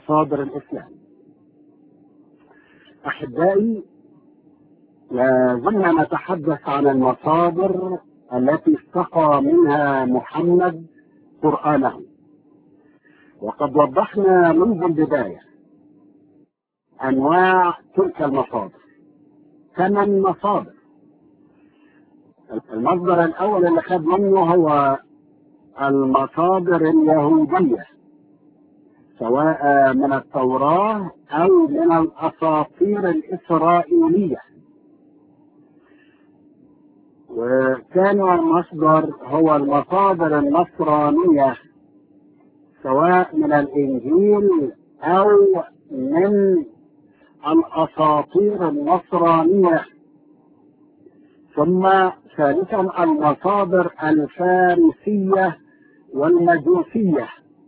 مصادر الإسلام أحبائي لازلنا نتحدث عن المصادر التي استقى منها محمد قرآنه وقد وضحنا منذ البداية أنواع تلك المصادر ثمان مصادر المصدر الأول اللي خد منه هو المصادر اليهودية سواء من التوراة أو من الأساطير الإسرائيلية وكان المصدر هو المصادر النصرانية سواء من الإنجيل أو من الأساطير النصرانية ثم ثالثا المصادر الفارسية والمجوسية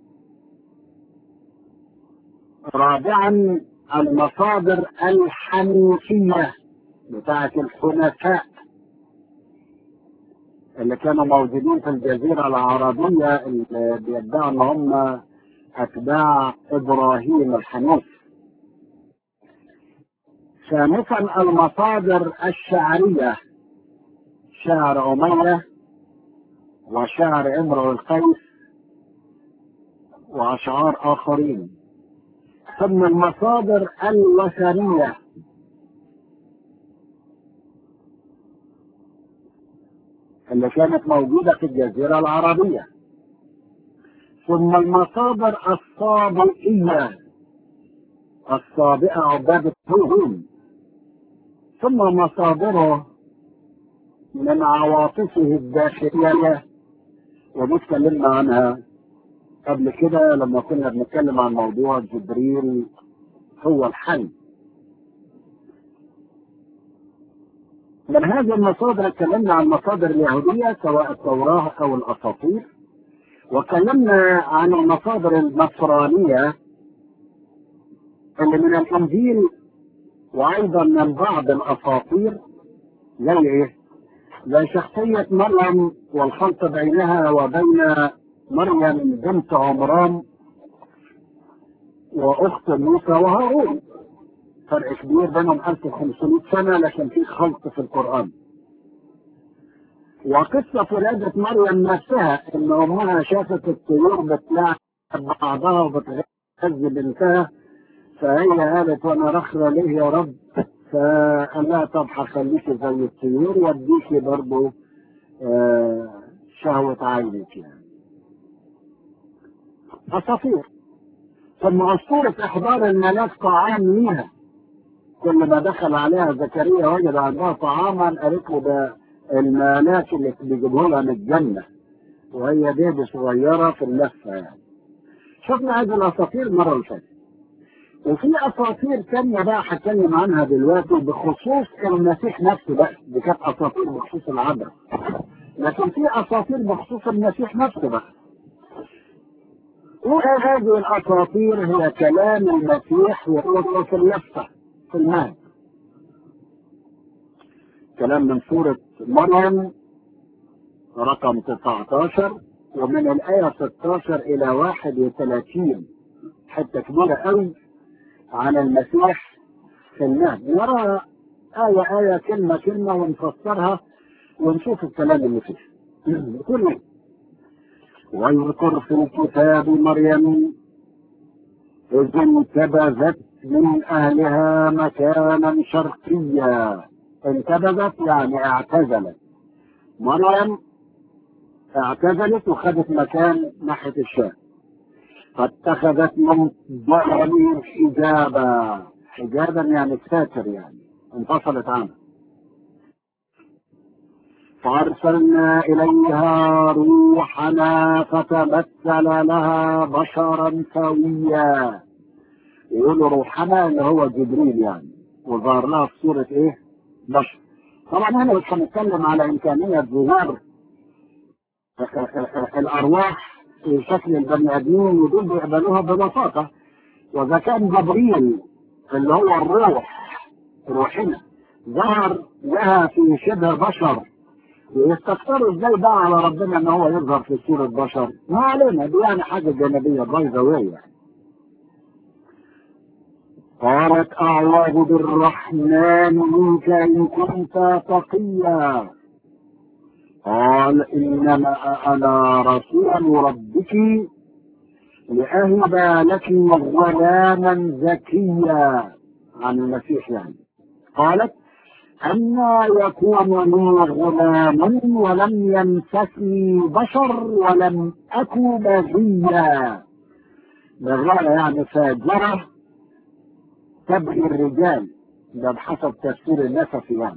رابعا المصادر الحنيفية بتاعة الحنفاء اللي كانوا موجودين في الجزيرة العربية اللي بيدعوا ان هم اتباع ابراهيم الحنيف ثالثا المصادر الشعرية شعر أمية وشعر امرؤ القيس وأشعار آخرين ثم المصادر الوثنية اللي كانت موجودة في الجزيرة العربية ثم المصادر الصابئية الصابئة عبادة الهون ثم مصادره من عواطفه الداخلية ودي اتكلمنا عنها قبل كده لما كنا بنتكلم عن موضوع جبريل هو الحل من هذه المصادر اتكلمنا عن المصادر اليهودية سواء التوراة أو الأساطير وتكلمنا عن المصادر النصرانية اللي من الإنجيل وأيضا من بعض الأساطير زي إيه؟ زي شخصية مريم والخلط بينها وبين مريم بنت عمران وأخت موسى وهارون فرق كبير بينهم 1500 سنة لكن في خلط في القرآن وقصة ولادة مريم نفسها إن أمها شافت الطيور بتلاعب بعضها وبتغذي بنتها فهي قالت وأنا رخرة ليه يا رب فقال لها طب هخليكي زي الطيور واديكي برضه آه شهوة عينك يعني أساطير ثم أسطورة إحضار الملاك طعام ليها كل ما دخل عليها زكريا وجد عندها طعاما قالت له ده الملاك اللي بيجيبه لها من الجنة وهي بيبي صغيرة في اللفة يعني شفنا هذه الأساطير المرة اللي فاتت وفي أساطير تانية بقى هتكلم عنها دلوقتي بخصوص المسيح نفسه بقى دي كانت أساطير بخصوص العذراء لكن في أساطير بخصوص المسيح نفسه بقى وهذه الأساطير هي كلام المسيح وهو في اللفة في المال كلام من سورة مريم رقم 19 ومن الآية 16 إلى 31 حتة كبيرة قوي عن المسيح في المهد نرى آية آية كلمة كلمة ونفسرها ونشوف الكلام اللي فيه كله ويذكر في الكتاب مريم إذ انتبذت من أهلها مكانا شرقيا انتبذت يعني اعتزلت مريم اعتزلت وخدت مكان ناحية الشام فاتخذت من ظهرهم حجابا حجابا يعني ساتر يعني انفصلت عنه فأرسلنا إليها روحنا فتمثل لها بشرا سويا يقولوا روحنا اللي هو جبريل يعني وظهر لها في صورة إيه؟ بشر طبعا هنا مش هنتكلم على إمكانية ظهور الأرواح في شكل البني آدمين ودول بيقبلوها ببساطة وإذا كان جبريل اللي هو الروح روحنا ظهر لها في شبه بشر ويستكثروا ازاي بقى على ربنا ان هو يظهر في صورة بشر ما علينا دي يعني حاجة جانبية باي ذا يعني قالت أعوذ بالرحمن منك إن كنت تقيا قال إنما أنا رسول ربك لأهب لك غلاما زكيا عن المسيح يعني قالت أما يكون لي غلام ولم يمسسني بشر ولم أكن بغيا بغيا يعني فاجرة تبغي الرجال ده بحسب تفسير النسفي يعني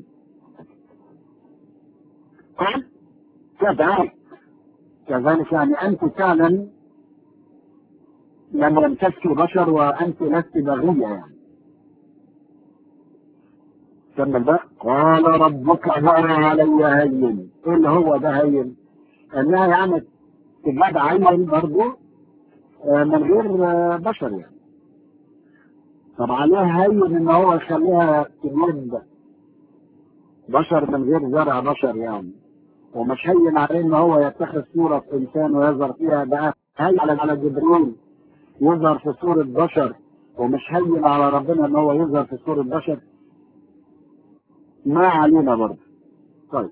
قال كذلك كذلك يعني أنت فعلا لم يمسسك بشر وأنت لست بغية يعني كمل بقى قال ربك ظهر علي هين ايه اللي هو ده هين انها يعني تجاب عين برضه من غير بشر يعني طب عليه هين ان هو يخليها تجيب بشر من غير زرع بشر يعني ومش هين عليه ان هو يتخذ صورة انسان ويظهر فيها بقى هين على على جبريل يظهر في صورة بشر ومش هين على ربنا ان هو يظهر في صورة بشر ما علينا برضه طيب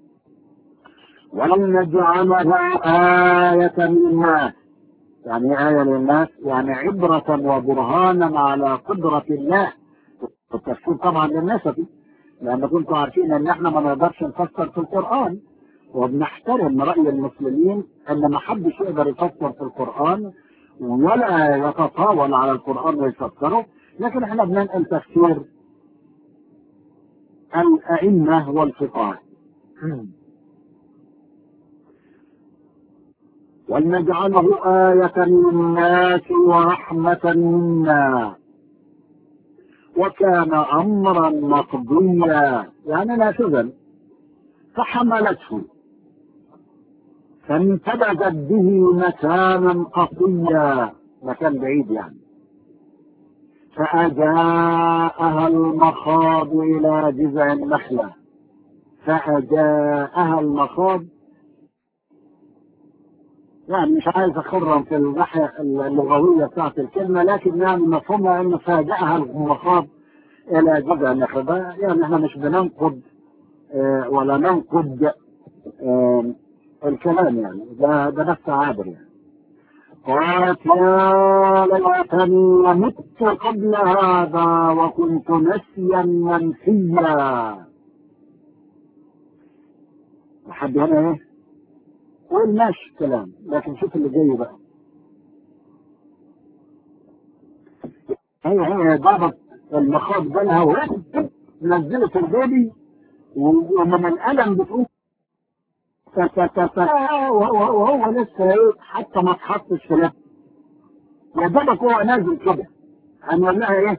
ولم نجعلها آية للناس يعني آية للناس يعني عبرة وبرهانا على قدرة الله التفسير طبعا للنسبي لأن كنتوا عارفين إن إحنا ما نقدرش نفسر في القرآن وبنحترم رأي المسلمين إن ما حدش يقدر يفسر في القرآن ولا يتطاول على القرآن ويفسره لكن إحنا بننقل تفسير الأئمة والفقهاء ولنجعله آية للناس ورحمة منا وكان أمرا مقضيا يعني نافذا فحملته فانتبذت به مكانا قصيا مكان بعيد يعني فأجاءها المخاض إلى جذع النخلة فأجاءها المخاض يعني مش عايز أخرم في الناحية اللغوية بتاعت الكلمة لكن يعني مفهومها إنه فاجأها المخاض إلى جذع النخلة يعني إحنا مش بننقد اه ولا ننقد اه الكلام يعني ده ده بس عابر يعني قالت يا ليتني مت قبل هذا وكنت نسيا منسيا لحد هنا ايه قول ماشي كلام لكن شوف اللي جاي بقى هي هي ضربت المخاض بينها نزلت البيبي ومن الالم بتقول وهو لسه ايه حتى ما اتحطش في نفسه يا دوبك هو نازل كده هنقول لها ايه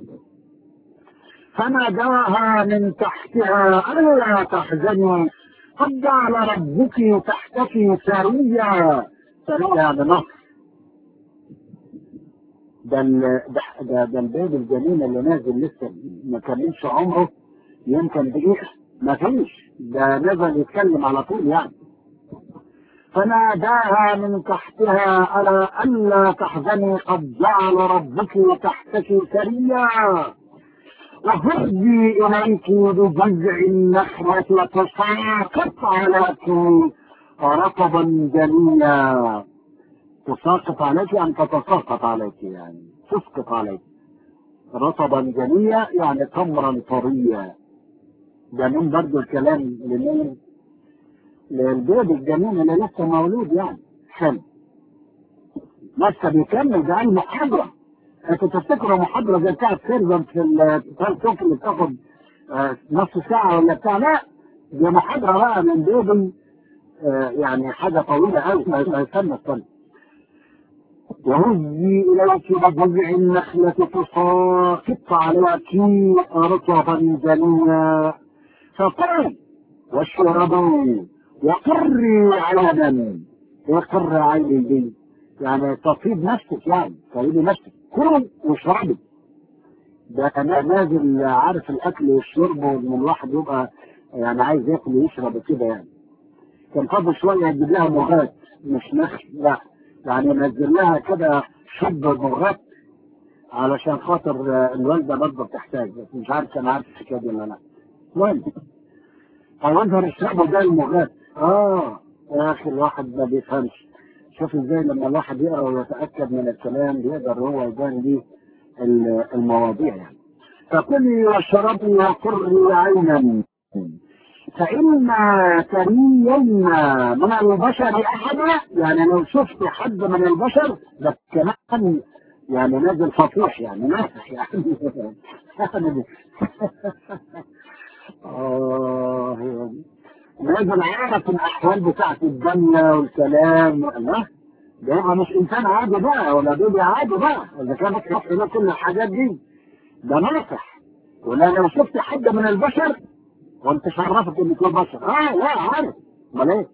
فناداها من تحتها الا تحزني قد جعل ربك تحتك سريا سريا بنصر ده ده ده البيبي الجنين اللي نازل لسه ما كملش عمره يمكن دقيقه ما فيش ده نزل يتكلم على طول يعني فناداها من تحتها ألا ألا تحزني قد جعل ربك تحتك سريا وهزي إليك بجذع النخلة تساقط عليك رطبا جميلا تساقط عليك أن تتساقط عليك يعني تسقط عليك رطبا جميلا يعني تمرا طريا ده من برضه الكلام لمين للبيبي الجميل اللي لسه مولود يعني حلو لسه بيكمل ده المحاضرة انتوا تفتكروا محاضرة زي بتاعت سيرفن في التوك اللي بتاخد آه نص ساعة ولا بتاع لا دي محاضرة بقى من بيبي آه يعني حاجة طويلة قوي استنى استنى وهزي إليك بجذع النخلة تساقط عليك رطبا جنيا فقل واشربوا وقري عينا وقر عيني دي يعني تطيب نفسك يعني طيبي نفسك كل واشربي ده انا نازل عارف الاكل والشرب وان الواحد يبقى يعني عايز ياكل ويشرب كده يعني كان فاضل شويه يجيب لها مغات مش نخل لا يعني ينزل لها كده شب مغات علشان خاطر آه، الوالده برضه بتحتاج بس مش عارف كان عارف الحكايه دي ولا لا المهم او يظهر الشعب ده المغاد اه يا اخي الواحد ما بيفهمش شوف ازاي لما الواحد يقرا ويتاكد من الكلام بيقدر هو يبان ليه ال- المواضيع يعني فكلي واشربي وقري عينا فإما ترين من البشر أحدا يعني لو شفت حد من البشر ده كمان يعني نازل فطوح يعني ناسح يعني يعني آه يعني نازل عارف الأحوال بتاعت الدنيا والكلام الله ده يبقى مش إنسان عادي بقى ولا بيبي عادي بقى إذا كان بتحط له كل الحاجات دي ده ناصح ولا لو شفت حد من البشر وانت شرفت ان يكون بشر اه لا عارف امال ايه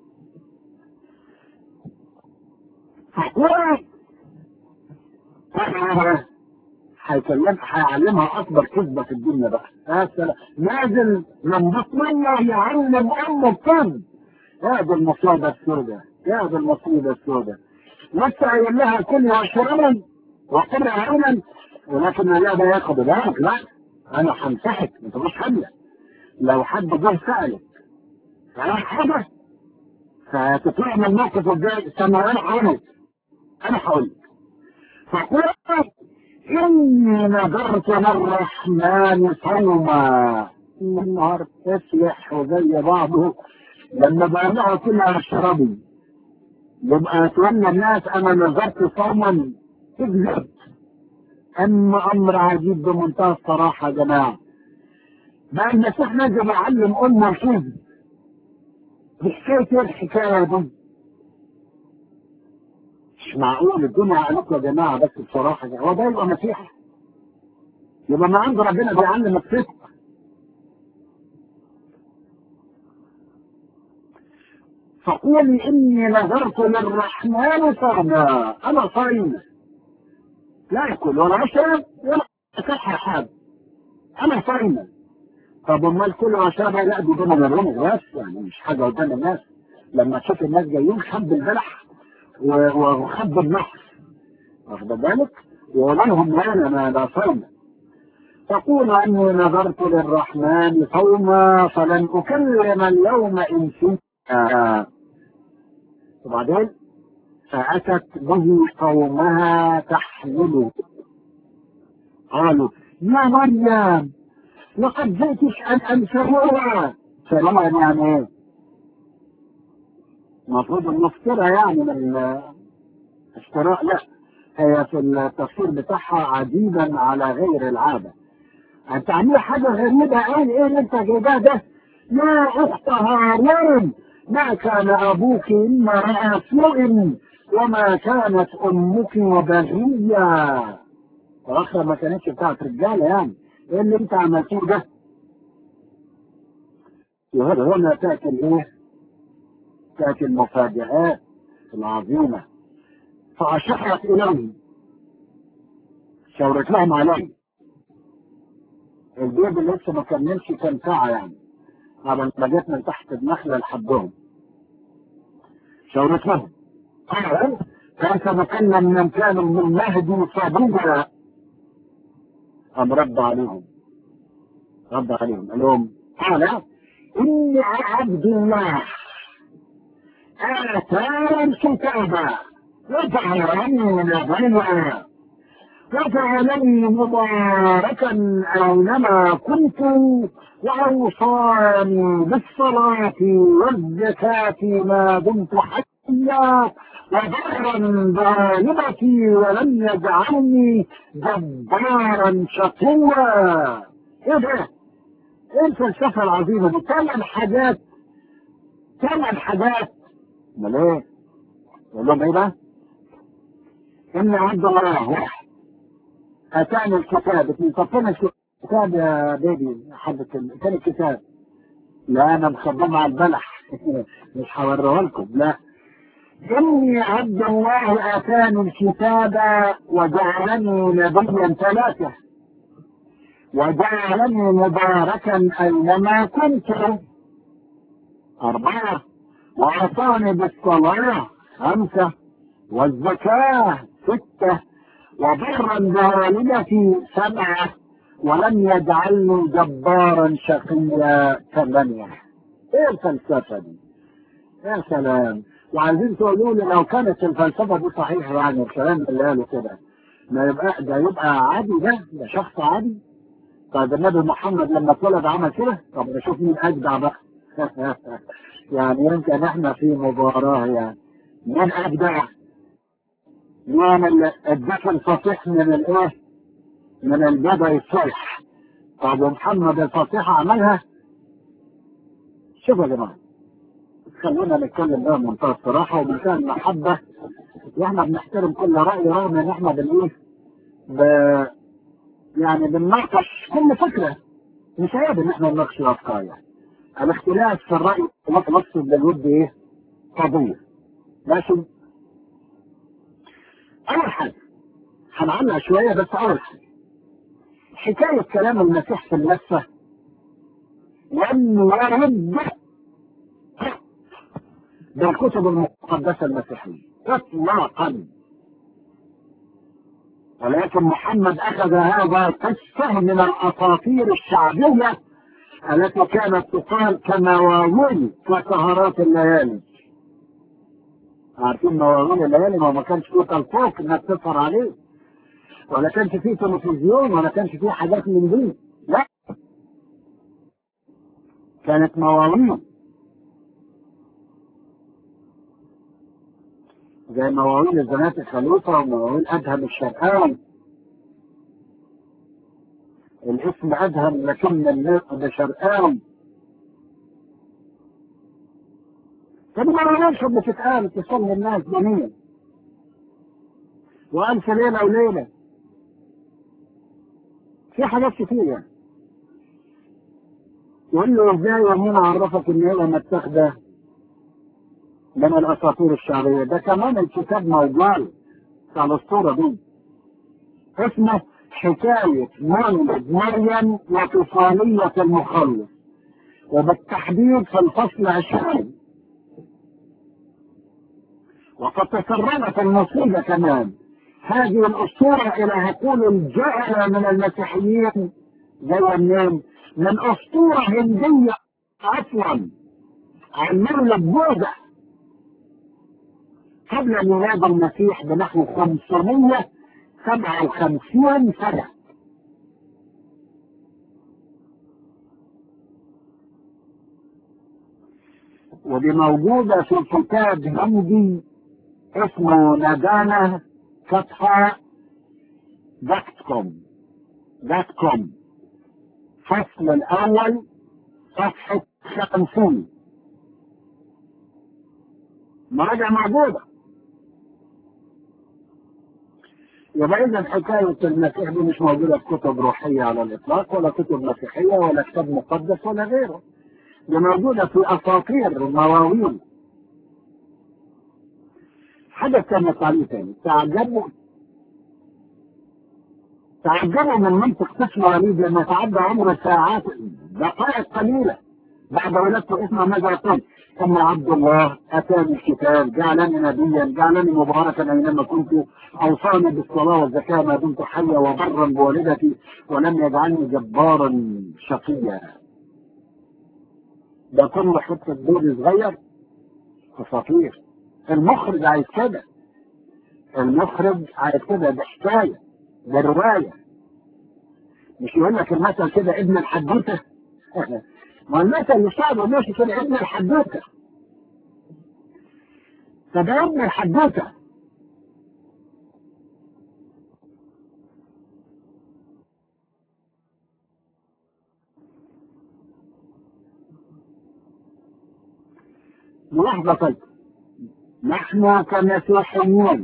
هتقول هيكلم هيعلمها اكبر كذبه في الدنيا بقى يا سلام نازل من بطن الله يعلم ام الكذب يا دي المصيبه السوداء يا دي المصيبه السوداء لسه قايل لها كل واشربا وقر عينا ولكن لا ده ياخد بالك لا انا همسحك انت مش حمله لو حد جه سالك على حاجه فتطلع من الموقف الجاي استنى انا هقول انا هقول لك فقل اني نذرت للرحمن صوما النهار تسلح وزي بعضه لما بقى لها كلها اشربي يبقى اتمنى الناس انا نذرت صوما تكذب اما امر عجيب بمنتهى الصراحه يا جماعه بقى المسيح نزل يعلم امه الكذب بحكايه ايه الحكايه دي مش معقول الدنيا عليكم يا جماعه بس بصراحه هو ده يبقى مسيح يبقى ما عند ربنا بيعلم الصدق فقولي اني نذرت للرحمن صوما انا صايم لا ياكل ولا يشرب ولا يصحى حاجه انا صايم طب امال كل ما شرب لا دي ضمن الرمز بس يعني مش حاجه قدام الناس لما تشوف الناس جايين خب البلح و- وخب النحر واخد بالك ويقول لهم لا انا ما لا صوم تقول اني نذرت للرحمن صوما فلن اكلم اليوم انسيا وبعدين فاتت به قومها تحمله قالوا يا مريم لقد جئتش ان انشرها سلام يعني ايه المفروض المفترى يعني من الاشتراء لا هي في التفسير بتاعها عجيبا على غير العادة انت عامل حاجة غريبة قوي ايه اللي انت جايباه ده يا اخت هارون ما كان ابوك اما رأى سوء وما كانت امك بغية واخر ما كانتش بتاعت رجالة يعني ايه اللي انت عملتيه ده وهذا هنا تأتي الايه تأتي المفاجآت العظيمة فأشارت إليه شاورت لهم عليه البيض اللي لسه ما كملش كام ساعة يعني قبل ما جت من تحت النخلة لحدهم شاورت لهم قال كيف نكلم من كان من مهدي صبيا قام رد عليهم رد عليهم قال لهم قال إني عبد الله آتاني الكتاب وجعلني نبيا وجعلني مباركا أينما كنت وأوصاني بالصلاة والزكاة ما دمت حيا وبرا بوالدتي ولم يجعلني جبارا شقيا ايه ده؟ ايه الفلسفة العظيمة دي؟ ثمان حاجات ثمان حاجات امال ايه؟ يقول لهم ايه بقى؟ ان عبد الله واحد اتاني الكتاب اثنين طب فين الكتاب يا بيبي حد فين الكتاب؟ لا انا مخبيه على البلح مش هوريه لكم لا اني عبد الله اتاني الكتاب وجعلني نبيا ثلاثه وجعلني مباركا اينما كنت اربعه واعطاني بالصلاه خمسه والزكاه سته وبرا بوالدتي سبعة ولم يجعلني جبارا شقيا ثمانية ايه الفلسفة دي يا سلام وعايزين تقولوا لي لو كانت الفلسفة دي صحيحة يعني الكلام اللي قاله كده ما يبقى ده يبقى عادي ده ده شخص عادي طيب النبي محمد لما اتولد عمل كده طب نشوف مين اجدع بقى يعني يمكن احنا في مباراة يعني مين اجدع مين اللي اداك الفصيح من الايه من الجبل الصلح طب ومحمد الفصيحة عملها شوفوا يا جماعة خلونا نتكلم بقى بمنتهى الصراحة وبمنتهى المحبة واحنا بنحترم كل رأي رغم ان احنا بالايه ب... يعني بنناقش كل فكرة مش عيب ان احنا نناقش الافكار يعني الاختلاف في الرأي متوسط بالود ايه قضية ماشي اول حاجة هنعلق شوية بس اول حاجة حكاية كلام المسيح في النفسة لم يرد بالكتب المقدسة المسيحية اطلاقا ولكن محمد اخذ هذا قصة من الاساطير الشعبية التي كانت تقال كمواويل كسهرات الليالي عارفين مواويل الليالي ما ما كانش فيه تلفوك انك تسهر عليه ولا كانش فيه تلفزيون ولا كانش فيه حاجات من دي لا كانت مواويل زي مواويل الزنات الخلوصة ومواويل أدهم الشرقاوي الاسم أدهم لكن الناس ده شرقاوي طب ما نعرفش بتتقال تصلي الناس جميل وألف ليلة وليلة في حاجات كتير يعني يقول له ازاي ومين عرفك ان هي متاخده من الاساطير الشعبيه ده كمان الكتاب موجود بتاع الاسطوره دي اسمه حكايه مولد مريم وطفاليه المخلص وبالتحديد في الفصل عشرين وقد تسربت المصيبه كمان هذه الاسطوره الى عقول الجهله من المسيحيين زي منين؟ من اسطوره هنديه اصلا عن مولد بوذا قبل ميلاد المسيح بنحو 557 سنة ودي موجودة في كتاب هندي اسمه ندانا فتحة دات كوم دات كوم الفصل الأول صفحة 50 مراجع موجودة يبقى إذا حكاية المسيح دي مش موجودة في كتب روحية على الإطلاق ولا كتب مسيحية ولا كتاب مقدس ولا غيره دي موجودة في أساطير مواويل حاجة كانت عليه تاني تعجبوا تعجبوا من منطق طفل وليد لما تعدى عمر ساعات دقائق قليلة بعد ولادته اسمه ماذا يقول؟ ثم عبد الله اتاني الكتاب جعلني نبيا جعلني مباركا اينما كنت اوصاني بالصلاه والزكاه ما دمت حيا وبرا بوالدتي ولم يجعلني جبارا شقيا. ده كل حته دور صغير اساطير المخرج عايز كده المخرج عايز كده ده حكايه ده روايه مش يقول لك المثل كده ابن الحدوته ما المثل يصعب ماشي كده ابن الحدوته فده ابن الحدوته ملاحظة طيب نحن كمسيحيين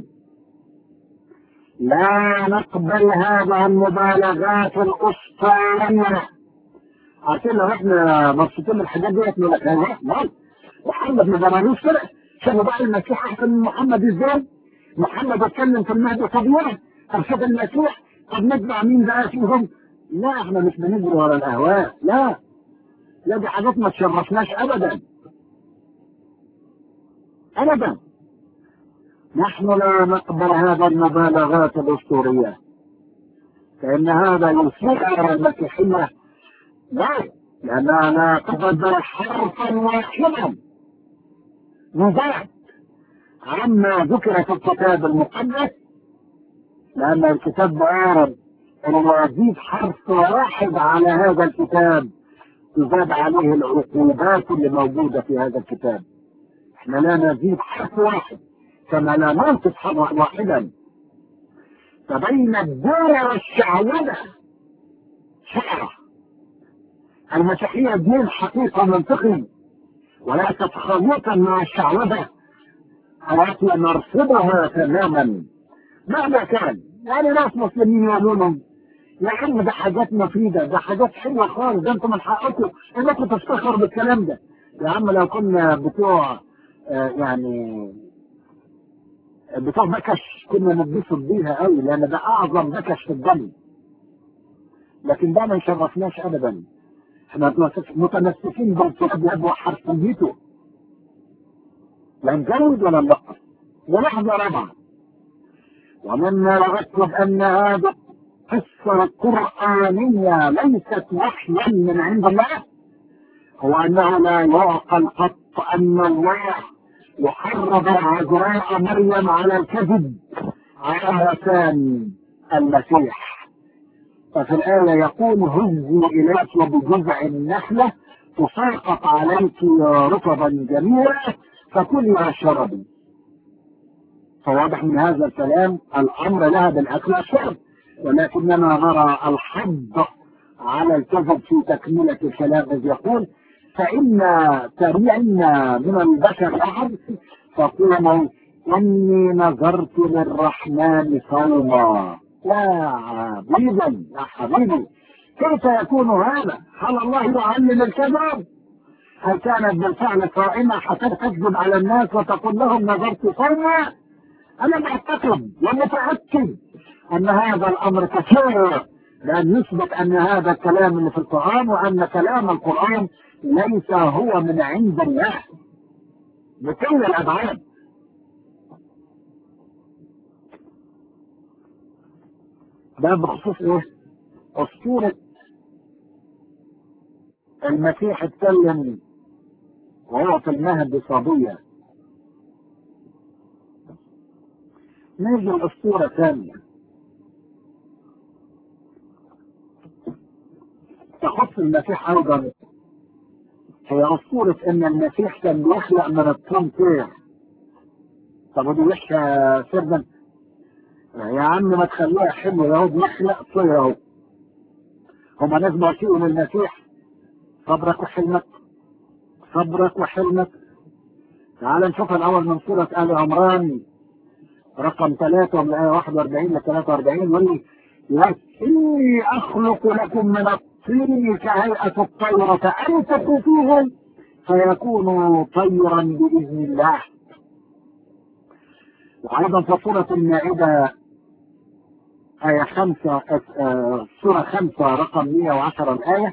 لا نقبل هذا المبالغات الأسطورية عشان لو احنا مبسوطين من الحاجات ديت نقول لك لا محمد ما جرالوش كده شافوا بقى المسيح احسن من محمد ازاي؟ محمد اتكلم في المهد طبيعي طب شوف المسيح طب نتبع مين بقى فيهم؟ لا احنا مش بنجري ورا الاهواء لا لا دي حاجات ما تشرفناش ابدا ابدا نحن لا نقبل هذا المبالغات الأسطورية فإن هذا يصير المسيحية لا لأنها لا تقبل حرفا واحدا نزاع عما ذكر في الكتاب المقدس لأن الكتاب معارض أن يزيد حرف واحد على هذا الكتاب تزاد عليه العقوبات اللي موجودة في هذا الكتاب احنا لا نزيد حرف واحد كما لا ننقص حرفا واحدا فبين الدولة والشعوذة شعرة المسيحية دين حقيقة منطقي وليست خليطا مع الشعوذة التي نرفضها تماما مهما كان يعني ناس مسلمين يقولون يا عم ده حاجات مفيدة ده حاجات حلوة خالص ده انتم من حقكم انكم تفتخروا بالكلام ده يا عم لو كنا بتوع آه يعني بتوع بكش كنا نتبسط بيها قوي لان ده اعظم بكش في الدم لكن ده ما يشرفناش ابدا احنا متمسكين بالكتاب وحرفيته لا نزود ولا ننقص ولحظة رابعة ومما يؤكد أن هذا قصة قرآنية ليست وحيا من عند الله هو أنه لا يعقل قط أن الله يحرض عذراء مريم على الكذب على لسان المسيح ففي الآية يقول هزي إليك بجذع النخلة تساقط عليك رطبا جميلا فكلي واشربي فواضح من هذا الكلام الامر لها بالاكل والشرب ولكننا نرى الحض على الكذب في تكملة الكلام إذ يقول فإن تبعنا من البشر أحد فقولوا إني نظرت للرحمن صوما يا حبيبي يا حبيبي كيف يكون هذا؟ هل الله يعلم الكذب؟ هل كانت بالفعل صائمة حتى تكذب على الناس وتقول لهم نظرت صوما؟ أنا معتقد ومتأكد أن هذا الأمر كثير لأن يثبت أن هذا الكلام اللي في القرآن وأن كلام القرآن ليس هو من عند الله بكل الأبعاد ده بخصوص ايه؟ أسطورة المسيح اتكلم وهو في المهد صبية نيجي الأسطورة ثانية تخص المسيح أيضا هي أسطورة إن المسيح كان بيخلق من التنطير طب ودي وحشة سردا يا عم ما تخليها حلوة يا هو بيخلق طير أهو هما ناس بيعطيهم المسيح صبرك وحلمك صبرك وحلمك تعال نشوف الأول من سورة آل عمران رقم 3 من آية 41 ل 43 يقول لي إني أخلق لكم من الطين كهيئة الطير فأنفخوا فيه فيكونوا طيرا بإذن الله وأيضا في سورة المائدة آية خمسة سورة خمسة رقم 110 الآية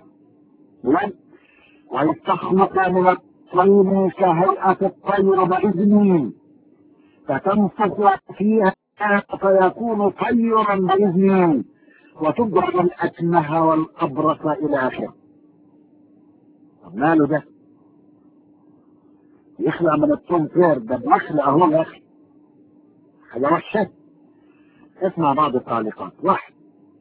وإذ تخلق من الطين كهيئة الطير بإذني فتنفخ فيها فيكون طيرا بإذني وتبرأ الأكمه والأبرص إلى آخره ماله ده يخلع من التنفير ده بيخلع هو يا أخي حاجة وحشة اسمع بعض التعليقات واحد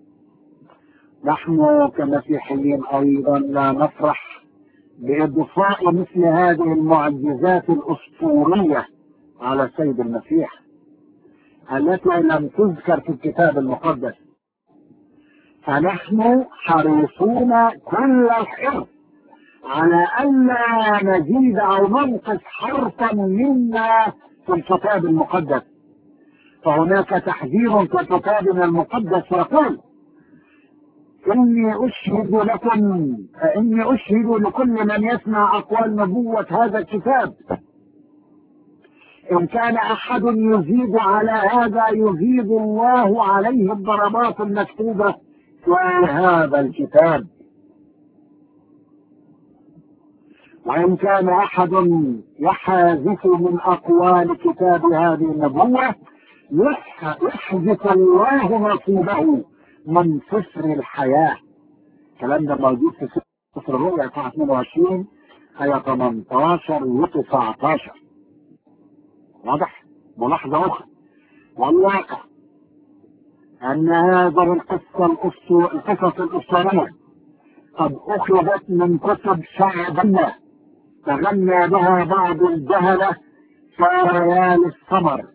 نحن كمسيحيين أيضا لا نفرح بإضفاء مثل هذه المعجزات الأسطورية على السيد المسيح التي لم تذكر في الكتاب المقدس فنحن حريصون كل الحرص على ألا نزيد أو ننقص حرفا مما في الكتاب المقدس فهناك تحذير في كتابنا المقدس يقول إني أشهد لكم إني أشهد لكل من يسمع أقوال نبوة هذا الكتاب إن كان أحد يزيد على هذا يزيد الله عليه الضربات المكتوبة في هذا الكتاب وإن كان أحد يحاذف من أقوال كتاب هذه النبوة يحذف الله نصيبه من سفر الحياة الكلام ده موجود في سفر الرؤيا صفحة 22 آية 18 و 19 واضح؟ ملاحظة أخرى والواقع أن هذه القصة القصص الأسطورية قد أخذت من كتب شعبنا تغنى بها بعض الجهلة في ليالي السمر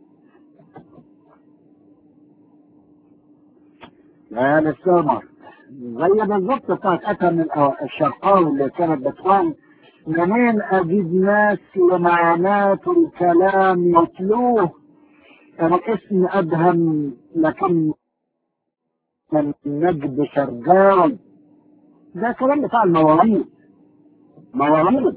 ليالي السمر زي بالظبط بتاعت أتم الشرقاوي اللي كانت بتقول منين أجيب ناس لمعنات الكلام يتلوه كان اسم أدهم لكن من نجد شرقاوي ده كلام بتاع المواليد مواليد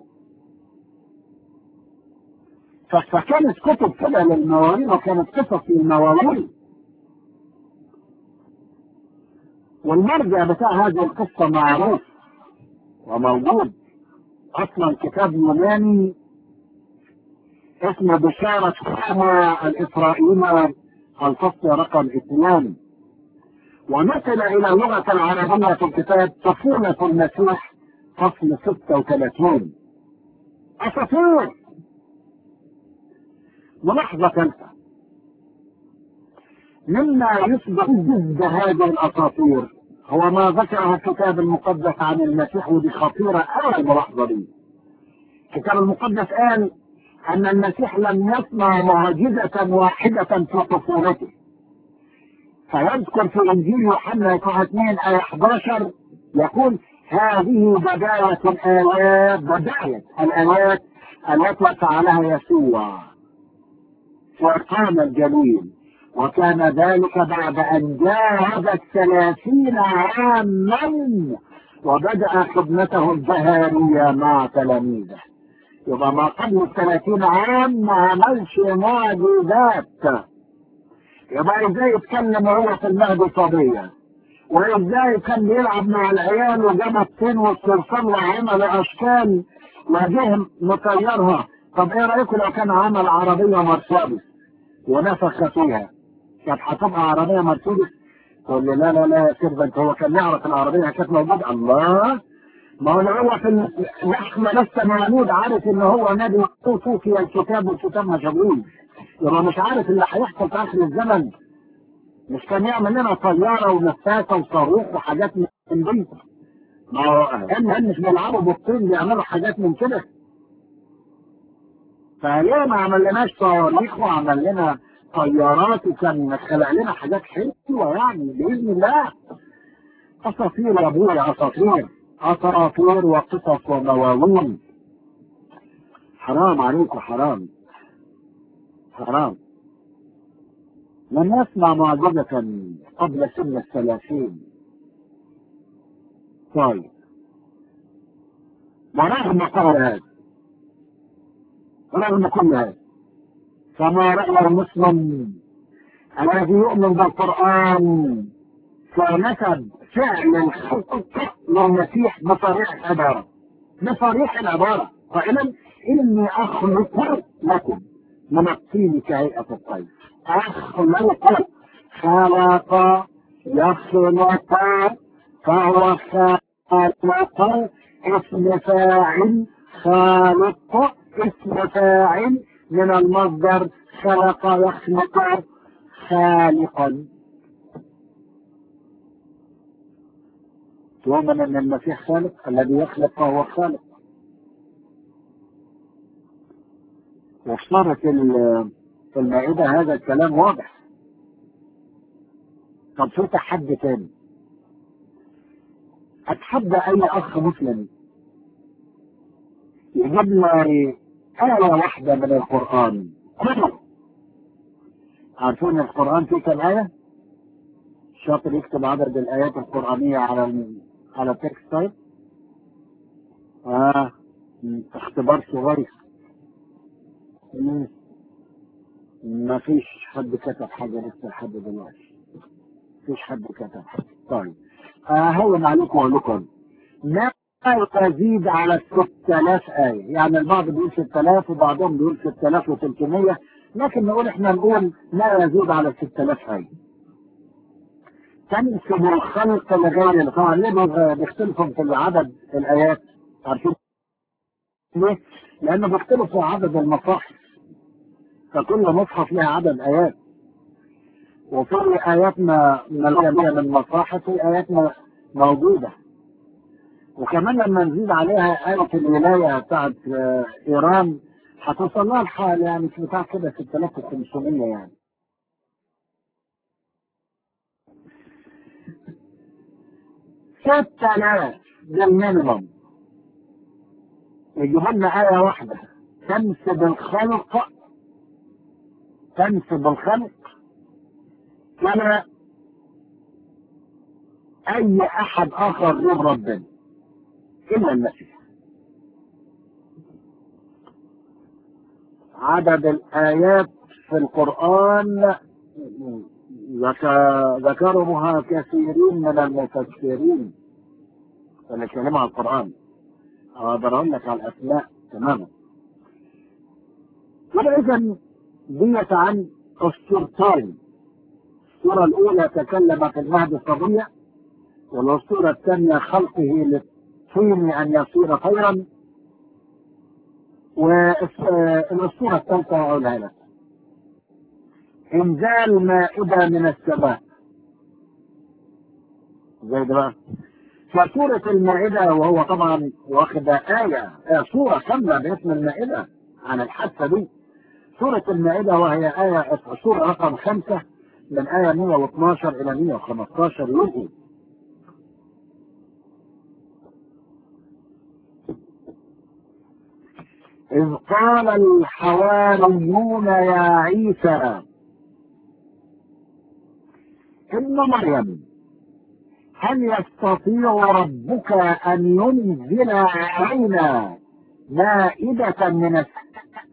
فكانت كتب كده للمواليد وكانت قصص للمواليد والمرجع بتاع هذه القصة معروف وموجود أصلا كتاب يوناني اسمه بشارة حما الإسرائيلية الفصل رقم اثنان ونقل إلى اللغة العربية في الكتاب طفولة المسيح فصل 36 أساطير ملاحظة ثالثة مما يثبت ضد هذه الأساطير هو ما ذكره الكتاب المقدس عن المسيح ودي خطيرة أوي الملاحظة دي الكتاب المقدس قال أن المسيح لم يصنع معجزة واحدة في طفولته فيذكر في إنجيل يوحنا صفحة 2 آية 11 يقول هذه بداية الآيات بداية الآيات التي فعلها يسوع وقام الجليل وكان ذلك بعد أن جاوز الثلاثين عاما وبدأ خدمته الجهارية مع تلاميذه يبقى ما قبل الثلاثين عام ما عملش معجزات يبقى ازاي يتكلم وهو في المهد صبية وازاي كان بيلعب مع العيال وجاب الطين والصرصار وعمل اشكال وجه مطيرها طب ايه رايكم لو كان عمل عربيه مرسيدس ونفخ فيها كانت هتبقى عربيه مرسيدس تقول لي لا لا لا يا سير انت هو كان يعرف العربيه كانت موجوده الله ما هو هو في اللحمه لسه موجود عارف ان هو نبي توفي الكتاب والكتاب ما جابوش يبقى مش عارف اللي هيحصل في اخر الزمن مش كان يعمل لنا طياره ونفاثه وصاروخ وحاجات من دي ما هو هم مش بيلعبوا بالطين بيعملوا حاجات من كده فليه ما عمل لناش صواريخ وعمل لنا طيارات وكان خلق لنا حاجات حلوه يعني باذن الله اساطير يا ابويا اساطير اساطير وقصص ومواويل حرام عليكم حرام حرام لم يسمع معجزة قبل سن الثلاثين طيب ورغم كل هذا رغم كل هذا فما رأى المسلم الذي يؤمن بالقرآن فنسب فعل الخلق للمسيح بصريح العبارة بصريح العبارة قائلا إني أخلق لكم من الطين كهيئة الطير أخلق خلق يخلق فهو خالق اسم فاعل خالق اسم فاعل من المصدر خلق يخلق خالقا تؤمن ان المسيح خالق الذي يخلق فهو خالق وصارت في المائدة هذا الكلام واضح طب في تحدي تاني اتحدى اي اخ مسلم يجيب لي آية واحدة من القرآن كله عارفين القرآن فيه كم آية؟ شاطر يكتب عدد الآيات القرآنية على ال... على التكست طيب؟ آه اختبار صغير ما فيش حد كتب حاجة لسه لحد دلوقتي فيش حد كتب حاجة طيب أهون عليكم وأقول لكم ما تزيد على 6000 آية يعني البعض بيقول 6000 وبعضهم بيقول 6300 لكن نقول احنا نقول لا يزيد على 6000 آية تنسب الخلق لغير الخالق ليه بيختلفوا في عدد الآيات عارفين ليه؟ لأنه بيختلف في عدد المصاحف فكل مصحف لها عدد آيات وفي آيات مليئة من مصاحف في آيات موجودة وكمان لما نزيد عليها آية الولاية بتاعت إيران هتوصل لها الحال يعني في بتاع كده 6500 يعني ستة آلاف ده المينيمم يجيب لنا آية واحدة تنسب الخلق تنسب الخلق كما أي أحد آخر غير ربنا إلا المسيح عدد الآيات في القرآن ذكرها كثيرين من المفسرين اللي اتكلموا عن القرآن أقدر أقول لك على الأسماء تماما إذا ديت عن أسطورتين السورة الأولى تكلمت المهد الصبية والأسطورة الثانية خلقه للطين أن يصير خيرا والأسطورة الثالثة أقولها لك إنزال مائدة من السماء زي ده بقى فسورة المائدة وهو طبعا واخد آية سورة كاملة باسم المائدة عن الحادثة دي سورة المائدة وهي آية سورة رقم خمسة من آية 112 إلى 115 يقول إذ قال الحواريون يا عيسى ابن مريم هل يستطيع ربك أن ينزل علينا مائدة من السماء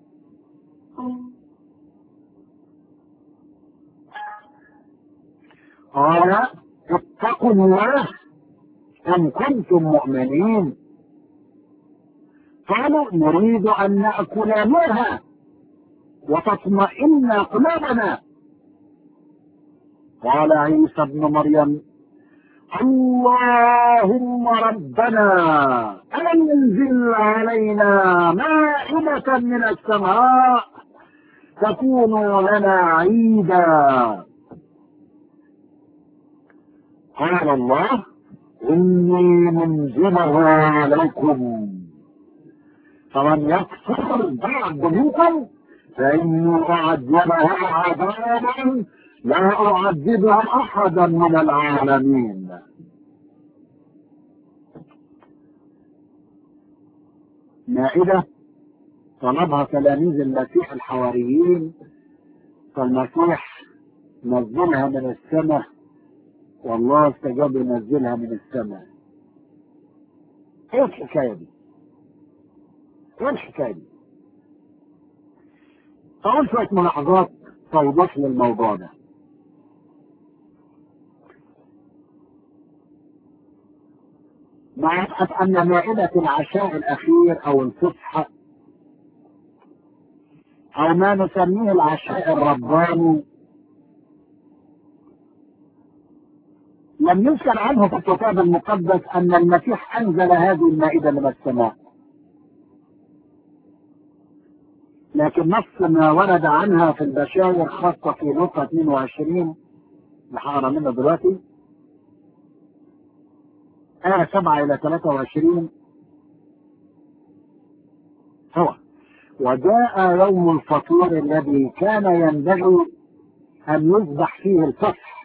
قال اتقوا الله إن كنتم مؤمنين قالوا نريد أن نأكل منها وتطمئن قلوبنا قال عيسى ابن مريم اللهم ربنا أنزل علينا مائدة من السماء تكون لنا عيدا قال الله إني منزلها عليكم فمن يكفر بعد منكم فإني أعذبها عذابا لا أعذبها أحدا من العالمين مائدة طلبها تلاميذ المسيح الحواريين فالمسيح نزلها من السماء والله استجاب ينزلها من السماء ايه الحكايه دي؟ ايه الحكايه دي؟ اقول شويه ملاحظات توضيح للموضوع ده مع أن مائدة العشاء الأخير أو الفسحة أو ما نسميه العشاء الرباني لم يذكر عنه في الكتاب المقدس أن المسيح أنزل هذه المائدة من السماء لكن نص ما ورد عنها في البشاير خاصة في نقطة 22 محارة منه دلوقتي آية 7 إلى 23 هو وجاء يوم الفطور الذي كان ينبغي أن يذبح فيه الفصح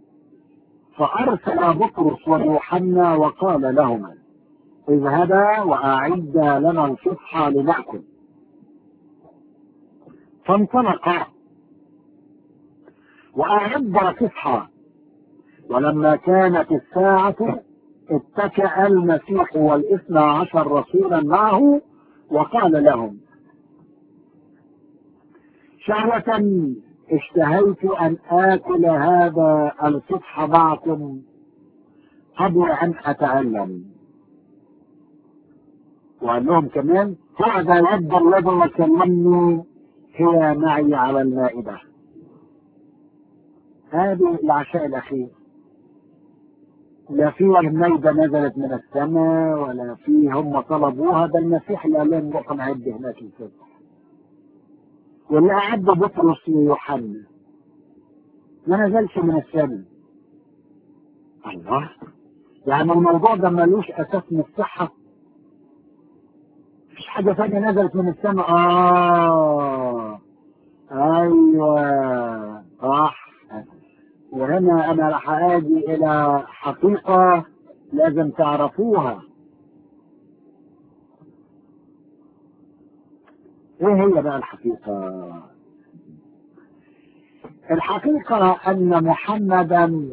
فأرسل بطرس ويوحنا وقال لهما اذهبا وأعدا لنا الفصحى لنأكل فانطلقا وأعد فصحى ولما كانت الساعة اتكأ المسيح والاثنى عشر رسولا معه وقال لهم شهوة اشتهيت أن آكل هذا الفصح معكم قبل أن أتعلم وقال لهم كمان هذا يد الذي يكلمني هي معي على المائدة هذه العشاء الأخير لا في مائدة نزلت من السماء ولا في هم طلبوها ده المسيح اللي قال لهم روحوا نعد هناك الفتح واللي أعد بطرس ويوحنا ما نزلش من السماء الله يعني الموضوع ده ملوش أساس من الصحة مفيش حاجة ثانية نزلت من السماء آه أيوه صح وهنا أنا راح آجي إلى حقيقة لازم تعرفوها إيه هي بقى الحقيقة؟ الحقيقة أن محمدا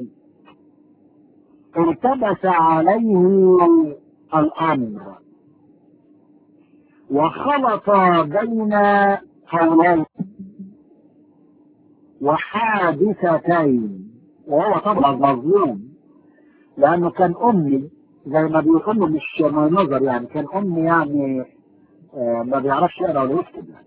التبس عليه الأمر وخلط بين قولين وحادثتين وهو طبعا مظلوم لأنه كان أمي زي ما بيقولوا مش نظر يعني كان أمي يعني آه ما بيعرفش يقرا ولا يكتب يعني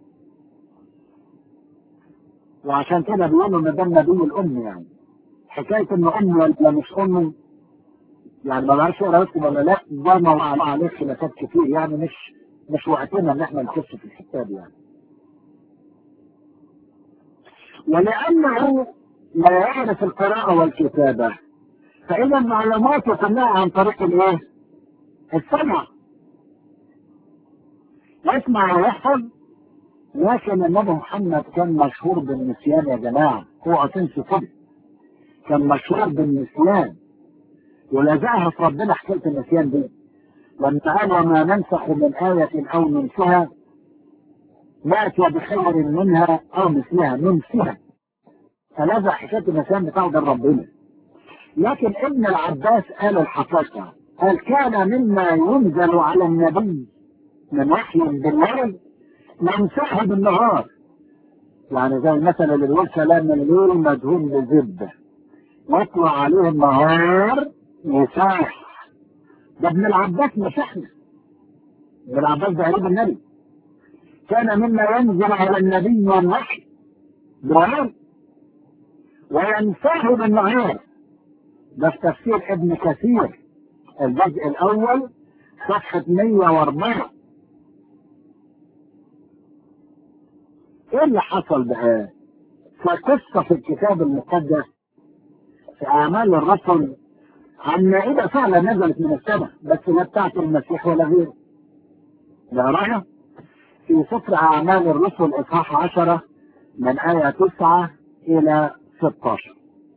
وعشان كده بيقولوا ان ده النبي الام يعني حكايه انه امي ولا مش امي يعني ما بيعرفش يقرا ويكتب ولا لا ده موضوع عليه خلافات كتير يعني مش مش وقتنا ان احنا نخش في الحساب يعني ولانه لا يعرف القراءه والكتابه فاذا معلوماته كلها عن طريق الايه؟ السمع يسمع ويحفظ لكن النبي محمد كان مشهور بالنسيان يا جماعه اوعوا تنسوا كده كان مشهور بالنسيان ولزقها في ربنا حكايه النسيان دي لما قال وما ننسخ من آية أو ننسها نأتي بخير منها أو مثلها ننسها فلزق حكاية النسيان بتاعه ده ربنا لكن ابن العباس قال الحقيقة قال كان مما ينزل على النبي من وحي بالليل ننساه بالنهار يعني زي المثل اللي بيقول كلام الليل مدهون بزبدة يطلع عليه النهار يساح ده ابن العباس مسحنا ابن العباس ده قريب النبي كان مما ينزل على النبي والوحي بالليل وينساه بالنهار ده في تفسير ابن كثير الجزء الأول صفحة 104 ايه اللي حصل بقى؟ فقصة في الكتاب المقدس في أعمال الرسل عن مائدة فعلا نزلت من السماء بس لا بتاعت المسيح ولا غيره. نقراها في سفر أعمال الرسل إصحاح 10 من آية 9 إلى 16.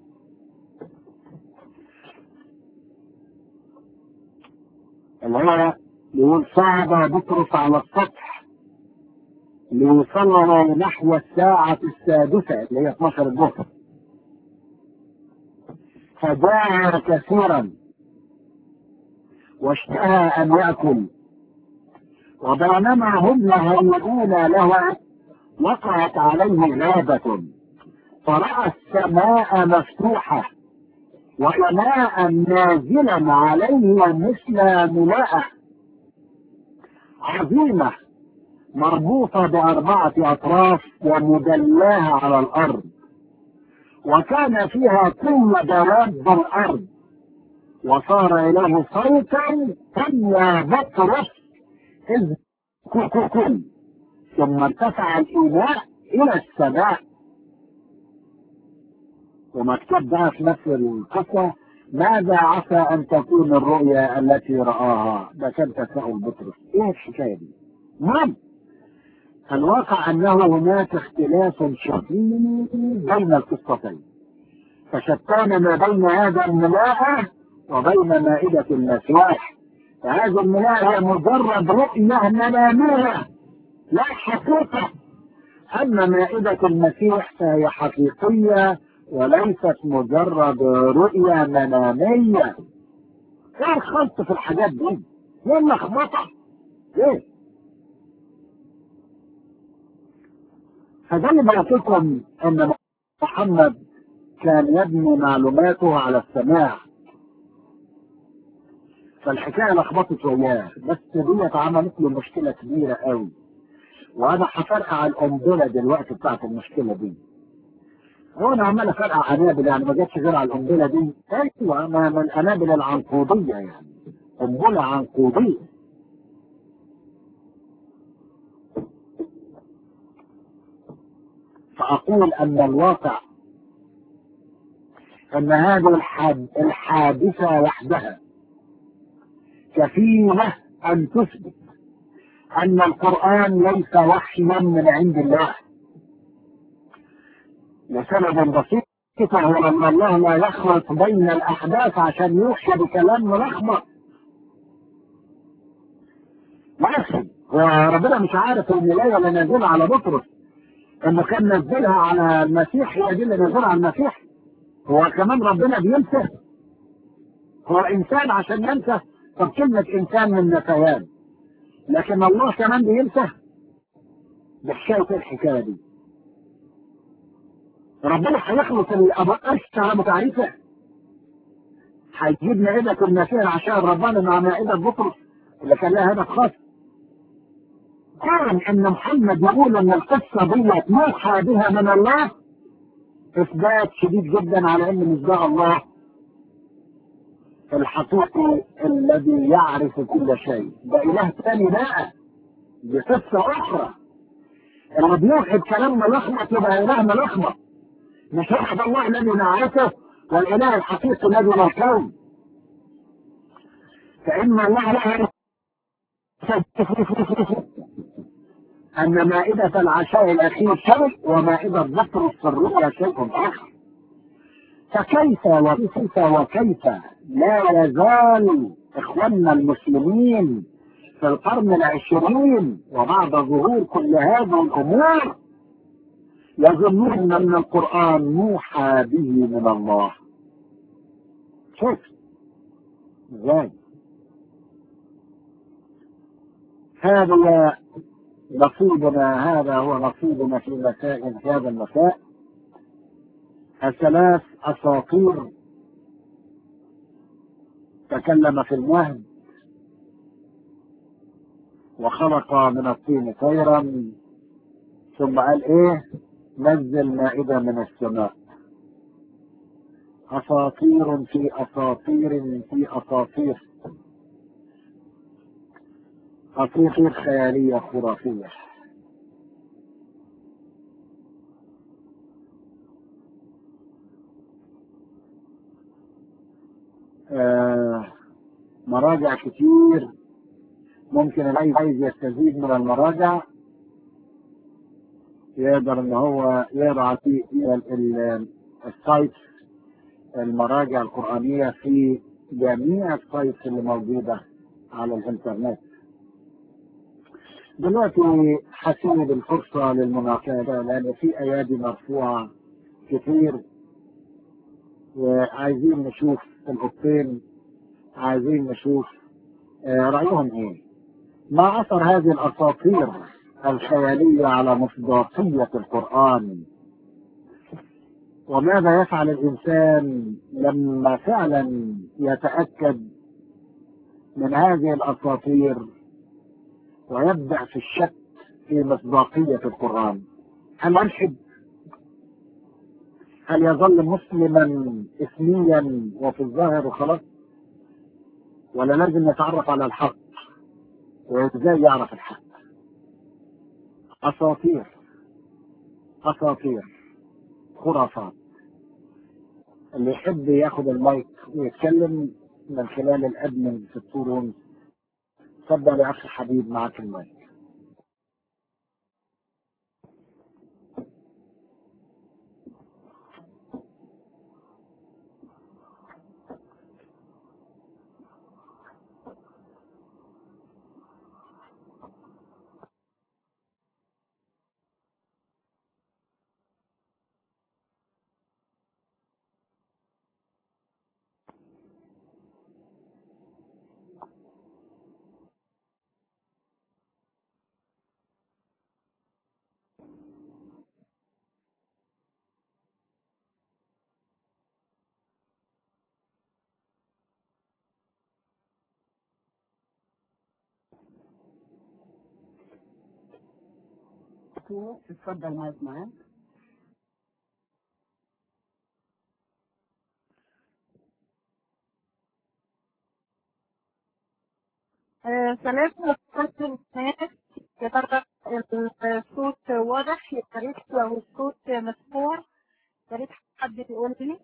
اللي هو يقول صعد بطرس على السطح ليصلي نحو الساعة السادسة اللي هي 12 الظهر فجاع كثيرا واشتهى أن يأكل وبينما هم يهيئون له وقعت عليه لابة فرأى السماء مفتوحة وإناء نازلا عليه مثل ملاءة عظيمة مربوطة بأربعة أطراف ومدلاها على الأرض وكان فيها كل دواب الأرض وصار إليه صوتا كم يا بطرس إذ كل ثم ارتفع الإناء إلى السماء ومكتوب بقى في نفس القصة ماذا عسى أن تكون الرؤيا التي رآها ده كان تساؤل بطرس إيه الحكاية دي؟ نعم الواقع أنه هناك اختلاف شديد بين القصتين فشتان ما بين هذا الملاءة وبين مائدة المسيح فهذه الملاءة هي مجرد رؤية منامية لا حقيقة أما مائدة المسيح فهي حقيقية وليست مجرد رؤية منامية ايه الخلط في الحاجات دي؟ ايه اللخبطة؟ ايه؟ فزي ما قلت لكم ان محمد كان يبني معلوماته على السماع فالحكايه لخبطت وياه بس ديت عملت له مشكله كبيره قوي وانا هفرقع القنبله دلوقتي بتاعت المشكله دي هو انا عمال افرقع قنابل يعني ما جاتش غير على القنبله دي ايوه ما من القنابل العنقوديه يعني قنبله عنقوديه فاقول ان الواقع ان هذه الحاد الحادثه وحدها كفيله ان تثبت ان القران ليس وحيا من عند الله لسبب بسيط وهو ان الله لا يخلط بين الاحداث عشان يوحي بكلام ملخبط ماشي وربنا مش عارف ان الايه اللي نازله على بطرس انه كان نزلها على المسيح هي دي اللي نزلها على المسيح هو كمان ربنا بينسى هو انسان عشان ينسى طب كلمه انسان من نسيان لكن الله كمان بينسى بحكايه الحكايه دي ربنا هيخلص الاشتر بتعريفه هيجيب مائدة المسيح عشان ربنا مع مائدة بطرس اللي كان لها هدف خاص كان ان محمد يقول ان القصة دي موحى بها من الله اثبات شديد جدا على ان مش ده الله الحقيقي الذي يعرف كل شيء ده اله ثاني بقى دي قصة اخرى اللي بيوحد كلام ملخبط يبقى اله ملخبط مش واحد الله الذي نعرفه والاله الحقيقي الذي لا كون فان الله لا يعرف ان مائدة العشاء الاخير شيء ومائدة بطر السرية شيء اخر فكيف وكيف وكيف لا يزال اخواننا المسلمين في القرن العشرين وبعد ظهور كل هذه الامور يظنون ان القرآن موحى به من الله شوف ازاي هذا نصيبنا هذا هو نصيبنا في مساء في هذا المساء الثلاث اساطير تكلم في المهد وخلق من الطين طيرا ثم قال ايه نزل مائدة من السماء أساطير في أساطير في أساطير أساطير خيالية خرافية آه مراجع كتير ممكن اللي عايز يستزيد من المراجع يقدر ان هو يقرا في السايت المراجع القرآنية في جميع السايتس اللي موجودة على الانترنت دلوقتي حسيب الفرصة للمناقشة لأن في أيادي مرفوعة كتير وعايزين نشوف القطين عايزين نشوف رأيهم إيه ما أثر هذه الأساطير الخيالية على مصداقية القرآن وماذا يفعل الإنسان لما فعلا يتأكد من هذه الأساطير ويبدأ في الشك في مصداقية القرآن هل يلحد هل يظل مسلما اسميا وفي الظاهر وخلاص ولا لازم يتعرف على الحق وازاي يعرف الحق اساطير اساطير خرافات اللي يحب ياخد المايك ويتكلم من خلال الادمن في التورون تفضل يا اخي حبيب معك المايك تو اتفضل مايك معاك سلام لكل الناس يا ترى الصوت واضح يا ريت لو الصوت مسموع يا ريت حد يقول لي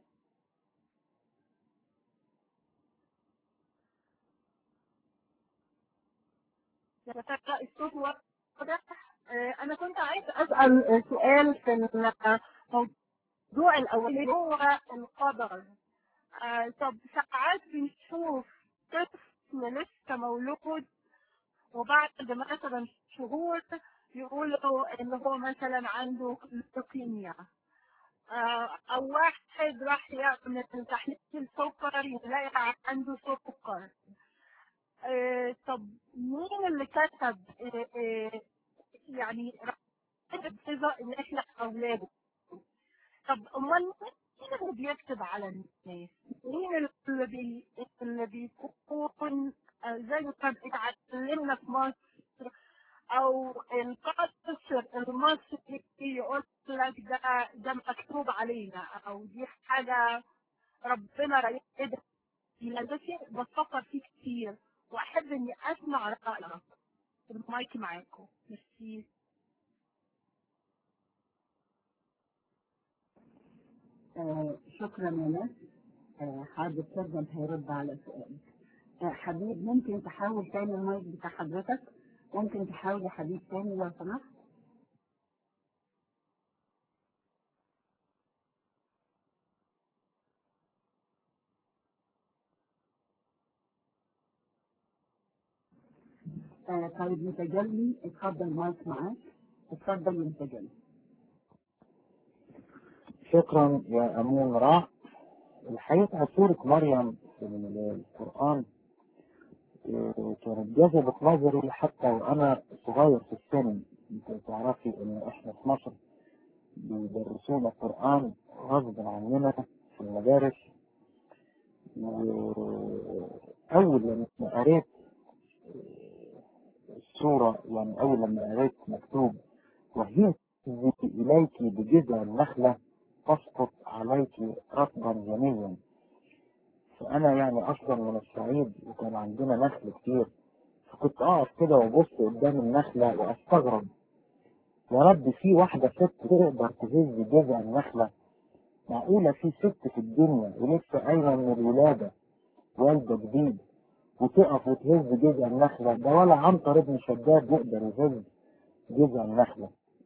يا ترى الصوت واضح آه، انا كنت عايز اسال سؤال في الموضوع الاولاني هو القدر آه، طب ساعات بنشوف طفل لسه مولود وبعد مثلا شهور يقولوا ان هو مثلا عنده لوكيميا آه، او واحد راح يعمل تحليل سكر يلاقي عنده سكر آه، طب مين اللي كتب آه، آه، يعني ربنا ان احنا اولاده طب امال مين اللي بيكتب على الناس؟ مين اللي بي اللي بيكون آه، زي ما كان اتعلمنا في مصر او القصر المصري يقول لك ده ده مكتوب علينا او دي حاجه ربنا رايدها لان ده شيء بفكر فيه كتير واحب اني اسمع رايك المايك معاكم ميرسي آه شكرا يا ناس آه حابب تفضل هيرد على سؤالك آه حبيب ممكن تحاول تاني المايك بتاع حضرتك ممكن تحاول يا حبيب تاني لو سمحت آه طيب متجلي اتفضل المايك معاك اتفضل يا متجلي شكرا يا أمين راح الحقيقة سورة مريم في القرآن آه، كانت جذبت نظري حتى وأنا صغير في السن أنت تعرفي إن إحنا في مصر بيدرسونا القرآن غصب عننا في المدارس وأول لما قريت السورة يعني أول لما قريت مكتوب وهي إليك بجذع النخلة تسقط عليك رطبا جنيا فأنا يعني أصلا من الصعيد وكان عندنا نخل كتير فكنت أقف كده وأبص قدام النخلة وأستغرب يا رب في واحدة ست تقدر تهز جذع النخلة معقولة في ست في الدنيا ولسه قايمة من الولادة والدة جديد وتقف وتهز جذع النخلة ده ولا عنتر ابن شداد يقدر يهز جذع النخلة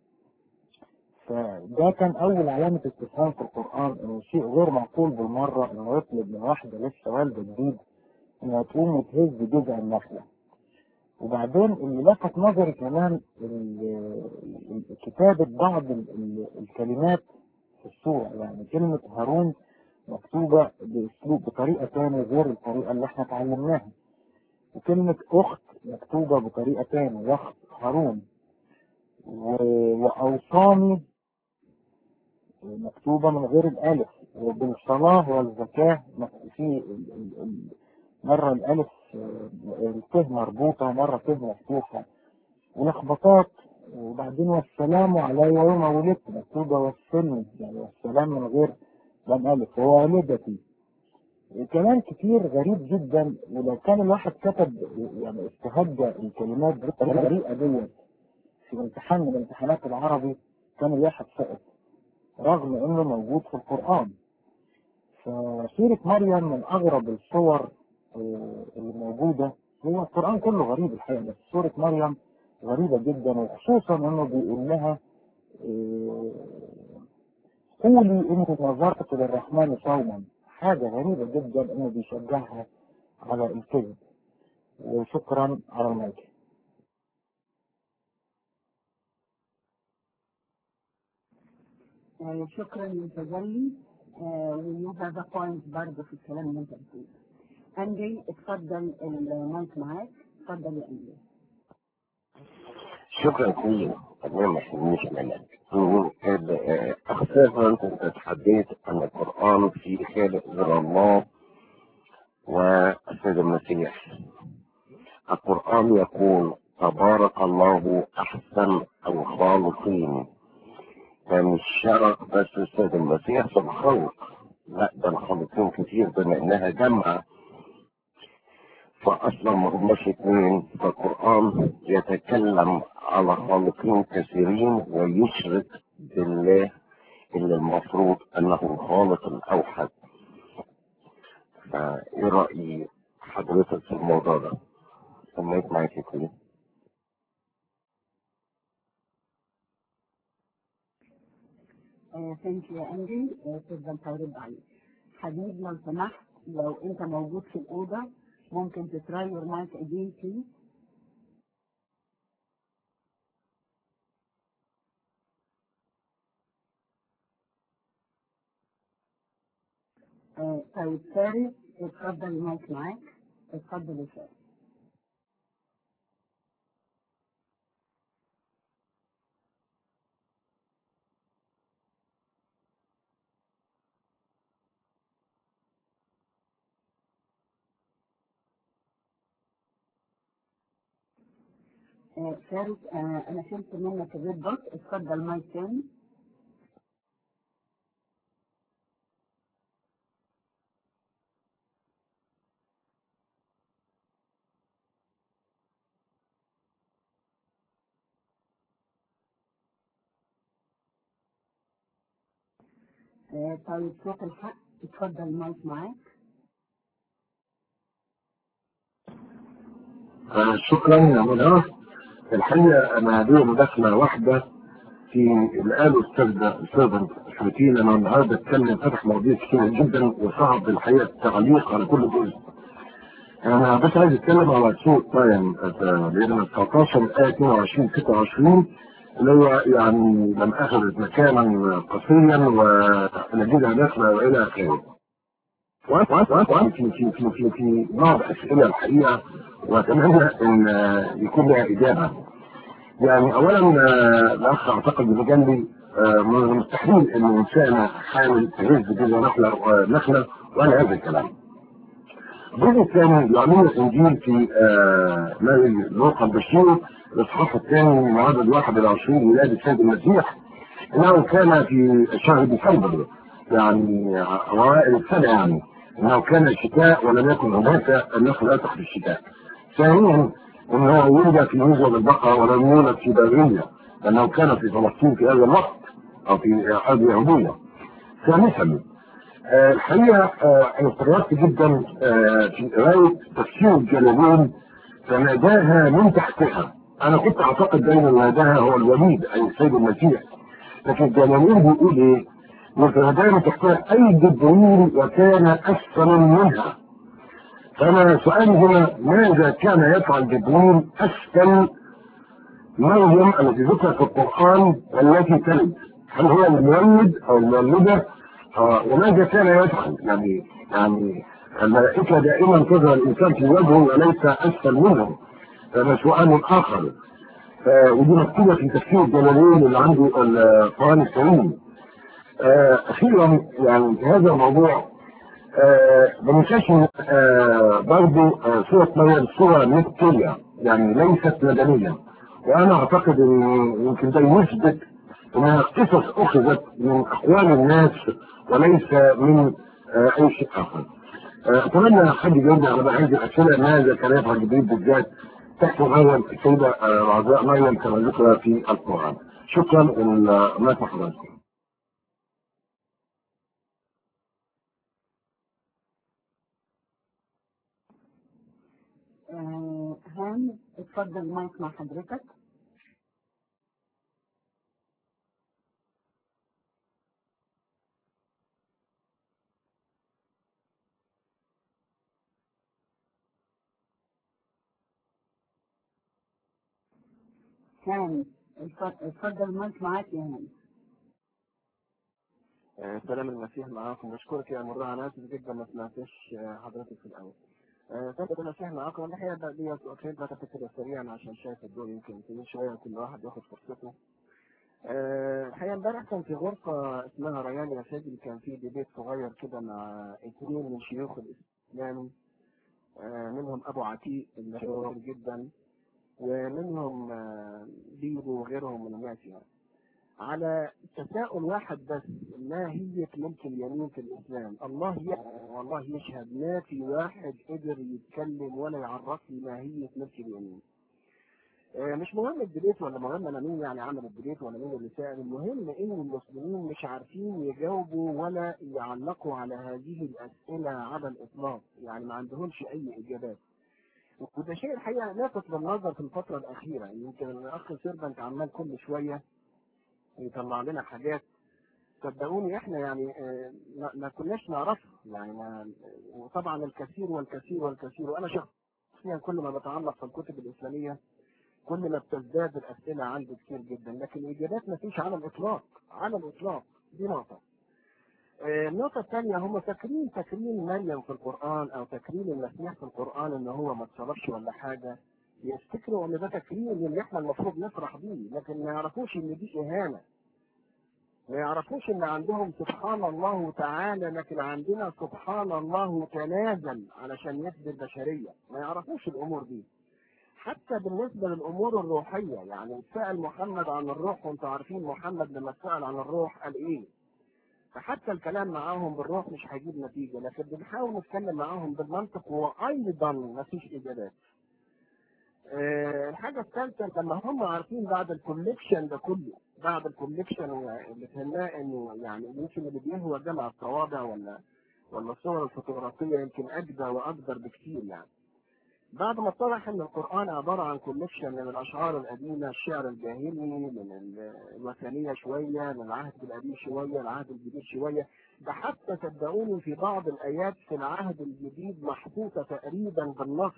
فده كان أول علامة استفهام في القرآن إنه شيء غير معقول بالمرة إنه يطلب من واحدة لسه والدة جديد إنها تقوم وتهز جذع النخلة. وبعدين اللي لفت نظري كمان ال- ال- كتابة بعض ال- ال- الكلمات في السورة يعني كلمة هارون مكتوبة بأسلوب بطريقة تانية غير الطريقة اللي احنا اتعلمناها. وكلمة أخت مكتوبة بطريقة تانية يخت هارون. و- وأوصاني مكتوبة من غير الألف وبالصلاة والزكاة مك- في ال- ال- ال- مرة الألف آه، الته مربوطة ومرة ته مفتوحة ولخبطات وبعدين والسلام علي يوم ولدت مكتوبة والسن يعني والسلام من غير لم ألف ووالدتي كلام كتير غريب جدا ولو كان الواحد كتب يعني استهجى الكلمات بالطريقة ديت في امتحان من امتحانات العربي كان الواحد سقط رغم انه موجود في القرآن فسورة مريم من اغرب الصور آه، اللي موجودة هو القرآن كله غريب الحقيقة بس سورة مريم غريبة جدا وخصوصا انه بيقول لها آه، قولي اني نظرت للرحمن صوما حاجة غريبة جدا انه بيشجعها على الكذب وشكرا على المايك آه شكرا يا متجلي ويو هاف ا بوينت برضه في الكلام اللي انت بتقوله اندري اتفضل المايك معاك اتفضل يا اندري شكرا كثير تمام ما تحملنيش منك أخصائي أنت تحديت أن القرآن فيه خالق غير الله والسيد المسيح القرآن يقول تبارك الله أحسن أو خالقين فمش شرط بس السيد المسيح في الخلق لا ده الخالقين كتير بما إنها جمع فأصلا ما هماش اتنين فالقرآن يتكلم على خالقين كثيرين ويشرك بالله اللي المفروض أنه الخالق الأوحد فإيه رأي حضرتك في الموضوع ده؟ سميت معاك كده ثانك يو يا انجي تفضل ترد عليك حبيب لو سمحت لو انت موجود في الاوضه ممكن تتراي يور مايك اجين بليز طيب فارس اتفضل المايك معاك اتفضل يا فارس آه، فارس آه، انا شلت منك الريد دوت اتفضل مايك تاني آه، طيب صوت الحق اتفضل المايك معاك آه، شكرا يا منى الحقيقه انا لي مداخله واحده في اللي قاله الاستاذ الاستاذ حكيم انا النهارده اتكلم فتح مواضيع كتير جدا وصعب الحقيقه التعليق على كل جزء. انا بس عايز اتكلم على سوء طايم لان 19 الايه 22 26 اللي هو يعني لم اخذ مكانا قصيا ونجدها داخله والى اخره. وأنت في في في في في بعض اسئله الحقيقه واتمنى ان يكون لها اجابه. يعني اولا آه، الاخ اعتقد اللي جنبي آه، من المستحيل ان انسانه حامل تهز كده نخله آه، نخله ولا هذا الكلام. الجزء الثاني يعلن الانجيل في آه، ماري لوقا البشير الاصحاح الثاني من عدد 21 ميلاد السيد المسيح انه كان في شهر ديسمبر يعني اوائل السنه يعني انه كان الشتاء ولم يكن هناك النخل لا تحت الشتاء. ثانيا انه ولد في نزل البقره ولم يولد في بريه لانه كان في فلسطين في هذا الوقت او في ارض يهوديه. ثالثا آه، الحقيقه آه، انا استغربت جدا آه، في قرايه تفسير الجلالين فناداها من تحتها انا كنت اعتقد دايما ناداها هو الوليد اي السيد المسيح لكن الجلالين بيقول ايه؟ ناداها من تحتها اي جبريل وكان اسفل منها فانا سؤالي هنا ماذا كان يفعل جبريل اسفل مريم التي ذكرت في القران والتي تلد هل هو المولد او المولده آه، وماذا كان يفعل يعني يعني الملائكة دائما تظهر الإنسان في وجهه وليس أسفل منه هذا سؤال آخر آه، ودي مكتوبة في تفسير الجلالين اللي عنده القرآن الكريم آه، أخيرا يعني في هذا الموضوع آه، ما ننساش آه، برضه آه، سورة مريم سورة مكية يعني ليست مدنية وأنا أعتقد إن يمكن ده يثبت انها قصص اخذت من اقوال الناس وليس من آه، اي شيء اخر. آه، اتمنى حد يجاوبني على بقى هذه الاسئله ماذا كان يفعل جبريل بالذات تحت مريم السيده آه، العذراء مريم كما ذكر في القران. شكرا ما حضراتكم. آه، هان اتفضل المايك مع حضرتك هان اتفضل اتفضل المايك معاك يا هان آه، سلام المسيح معاكم بشكرك يا مرة انا اسف جدا ما سمعتش آه، حضرتك في الاول آه، سلام المسيح معاكم الحقيقه ده دي سؤالين بقى كده سريعا عشان شايف الدور يمكن طويل شويه كل واحد ياخد فرصته آه، الحقيقه امبارح كان في غرفه اسمها ريان يا سيدي كان في ديبيت صغير كده مع اثنين من شيوخ الاسلام آه، منهم ابو عتيق اللي مشهور جدا ومنهم آه، بيبو وغيرهم من الناس يعني على تساؤل واحد بس ماهية ملك اليمين في الإسلام الله يعلم والله يشهد ما في واحد قدر يتكلم ولا يعرف لي ماهية ملك اليمين آه، مش مهم الدبيت ولا مهم انا مين يعني عمل الدبيت ولا مين اللي سأل المهم ان المسلمين مش عارفين يجاوبوا ولا يعلقوا على هذه الاسئله على الاطلاق يعني ما عندهمش اي اجابات وده شيء الحقيقه لافت للنظر في الفتره الاخيره يمكن الاخ سيرفنت عمال كل شويه يطلع لنا حاجات صدقوني احنا يعني آه، ما- ما كناش نعرفها يعني ما وطبعا الكثير والكثير والكثير وانا شخصيا كل ما بتعمق في الكتب الاسلاميه كل ما بتزداد الاسئله عندي كتير جدا لكن الاجابات ما فيش على الاطلاق على الاطلاق دي نقطه آه، النقطة الثانية هم فاكرين فاكرين مريم في القرآن أو فاكرين المسيح في القرآن إن هو ما اتصرفش ولا حاجة يفتكروا إن ده تكريم اللي إحنا المفروض نفرح بيه لكن ما يعرفوش إن دي إهانة ما يعرفوش إن عندهم سبحان الله تعالى لكن عندنا سبحان الله تنازل علشان يفدي البشرية ما يعرفوش الأمور دي حتى بالنسبة للأمور الروحية يعني سأل محمد عن الروح وانتم عارفين محمد لما سأل عن الروح قال إيه فحتى الكلام معاهم بالروح مش هيجيب نتيجة لكن بنحاول نتكلم معاهم بالمنطق وأيضا مفيش إجابات آه، الحاجة الثالثة لما هم عارفين بعد الكوليكشن ده كله بعد الكوليكشن اللي فهمناه انه يعني يمكن اللي بيهوى جمع الطوابع ولا ولا الصور الفوتوغرافية يمكن أجدى وأقدر بكثير يعني بعد ما اتضح ان القرآن عبارة عن كوليكشن من الأشعار القديمة الشعر الجاهلي من ال- الوثنية شوية من العهد القديم شوية العهد الجديد شوية ده حتى صدقوني في بعض الآيات في العهد الجديد محطوطة تقريبا بالنص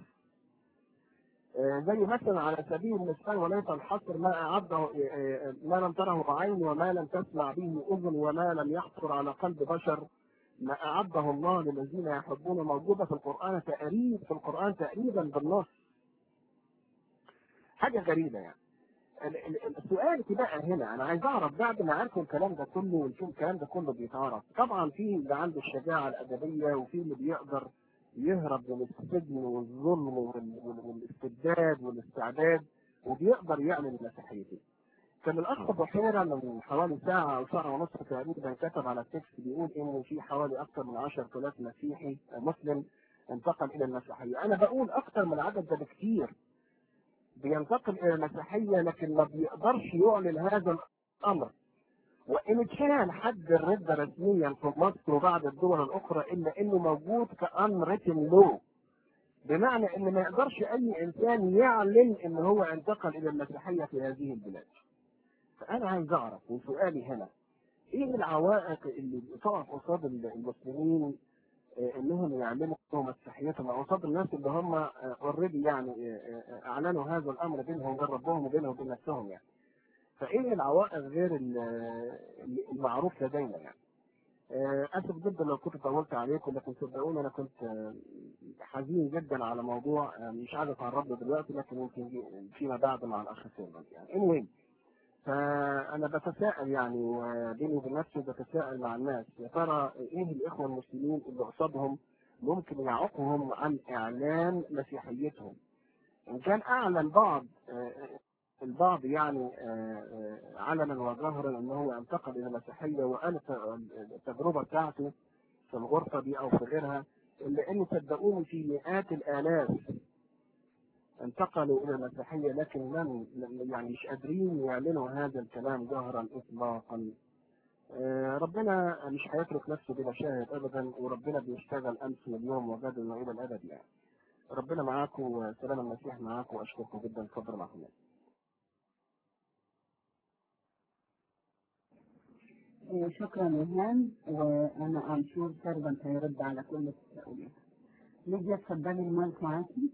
آه، زي مثلا على سبيل المثال وليس الحصر ما أعده آه، آه، ما لم تره عين وما لم تسمع به أذن وما لم يخطر على قلب بشر ما أعده الله للذين يحبون موجودة في القرآن تقريب في القرآن تقريبا بالنص حاجة غريبة يعني ال- ال- السؤال بقى هنا انا عايز اعرف بعد ما عرفوا الكلام ده كله ونشوف الكلام ده كله بيتعرف طبعا في اللي عنده الشجاعه الادبيه وفي اللي بيقدر يهرب من السجن والظلم وال- وال- والاستبداد والاستعباد وبيقدر يعمل مسيحيته كان الاخ بحيره من حوالي ساعه او ساعه ونص تقريبا كتب على التكست بيقول ان في حوالي اكثر من 10000 مسيحي مسلم انتقل الى المسيحيه انا بقول اكثر من العدد ده بكثير بينتقل الى المسيحيه لكن ما بيقدرش يعلن هذا الامر وان كان حد الرده رسميا في مصر وبعض الدول الاخرى الا انه موجود كان ريتن لو بمعنى ان ما يقدرش اي انسان يعلن ان هو انتقل الى المسيحيه في هذه البلاد فانا عايز اعرف وسؤالي هنا ايه العوائق اللي بتقف قصاد المسلمين آه، انهم يعملوا مسيحيتهم او قصاد الناس اللي هم اوريدي يعني آه، آه، اعلنوا هذا الامر بينهم وبين ربهم وبينهم وبين نفسهم يعني فايه العوائق غير ال- المعروف لدينا يعني آه، اسف جدا لو كنت طولت عليكم لكن صدقوني انا كنت آه، حزين جدا على موضوع آه، مش عايز اتعرض له دلوقتي لكن يمكن فيما بعد مع الاخ سيرفنت يعني anyway فانا بتساءل يعني وبيني وبين نفسي بتساءل مع الناس يا ترى ايه الاخوه المسلمين اللي قصادهم ممكن يعوقهم عن اعلان مسيحيتهم ان كان اعلن بعض آه، البعض يعني آه، آه، علنا وجهرا ان هو انتقل الى المسيحيه وقال الت- التجربه بتاعته في الغرفه دي او في غيرها الا ان صدقوني في مئات الالاف انتقلوا الى المسيحيه لكن لم لم- يعني مش قادرين يعلنوا هذا الكلام جهرا اطلاقا آه، ربنا مش هيترك نفسه بلا شاهد ابدا وربنا بيشتغل امس واليوم وغدا والى الابد يعني ربنا معاكم وسلام المسيح معاكم واشكركم جدا اتفضل معكم آه، شكرا ريهان وانا ام شور سيرفنت هيرد على كل التساؤلات ليديا اتفضلي المايك معاكي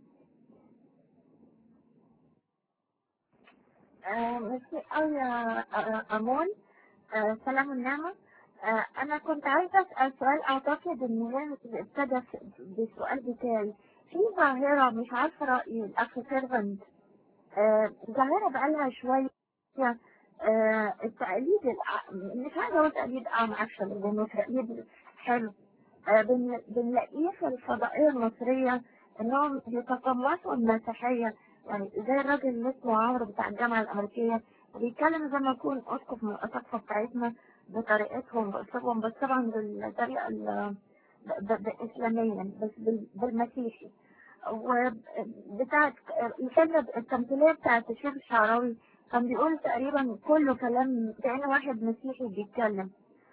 آه، ميرسي قوي يا آه، أمون آه، سلام النعمة آه، أنا كنت عايزة أسأل سؤال أعتقد إن هو ابتدى في- بالسؤال بتاعي في ظاهرة مش عارفة رأي الأخ سيرفنت آه، ظاهرة بقالها شوية آه، التقليد الأع- مش عايزة أقول تقليد أعمى أكشن لأنه تقليد حلو آه، بن- بنلاقيه في الفضائية المصرية إنهم بيتقمصوا المسيحية يعني زي الراجل اللي اسمه عمرو بتاع الجامعة الأمريكية بيتكلم زي ما يكون أسقف من الأساقفة بتاعتنا بطريقتهم بأسلوبهم بس طبعا بالطريقة ال- ب- ب- بإسلاميا بس بال- بالمسيحي وبتاعت الكلمة التمثيلية بتاعت الشيخ الشعراوي كان بيقول تقريبا كله كلام كأنه واحد مسيحي بيتكلم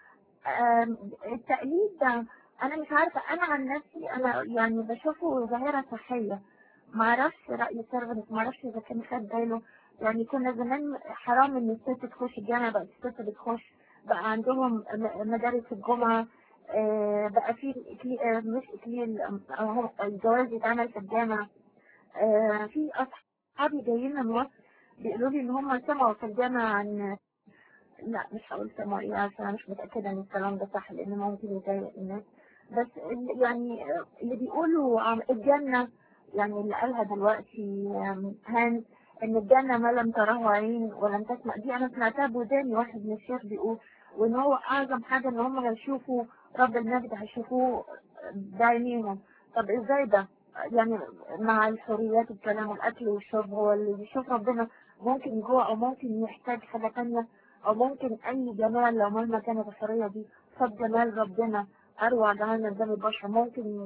آم، التقليد ده أنا مش عارفة أنا عن نفسي أنا يعني بشوفه ظاهرة صحية معرفش رأي سيرفنت معرفش إذا كان خد باله يعني كنا زمان حرام إن الست تخش الجامعة بقت الست بتخش بقى عندهم م- مدارس الجمعة آه، بقى في إكلي- آه، مش إكليل آه، هو الجواز يتعمل في الجامعة آه، في أصحابي جايين من مصر بيقولوا لي إن هم سمعوا في الجامعة عن لا مش هقول سمعوا إيه عشان أنا مش متأكدة إن الكلام ده صح لأن ممكن يضايق الناس بس ال- يعني آه، اللي بيقولوا عن الجنة يعني اللي قالها دلوقتي آم، هانز إن الجنة ما لم تره عين ولم تسمع دي أنا سمعتها بوداني واحد من الشيخ بيقول وإن هو أعظم حاجة إن هم هيشوفوا رب المجد هيشوفوه بعينيهم طب إزاي ده؟ يعني مع الحريات الكلام والأكل والشرب هو اللي بيشوف ربنا ممكن يجوع أو ممكن يحتاج حاجة تانية أو ممكن أي جمال لو مهما كانت الحرية دي صد جمال ربنا أروع جمال من دم البشر ممكن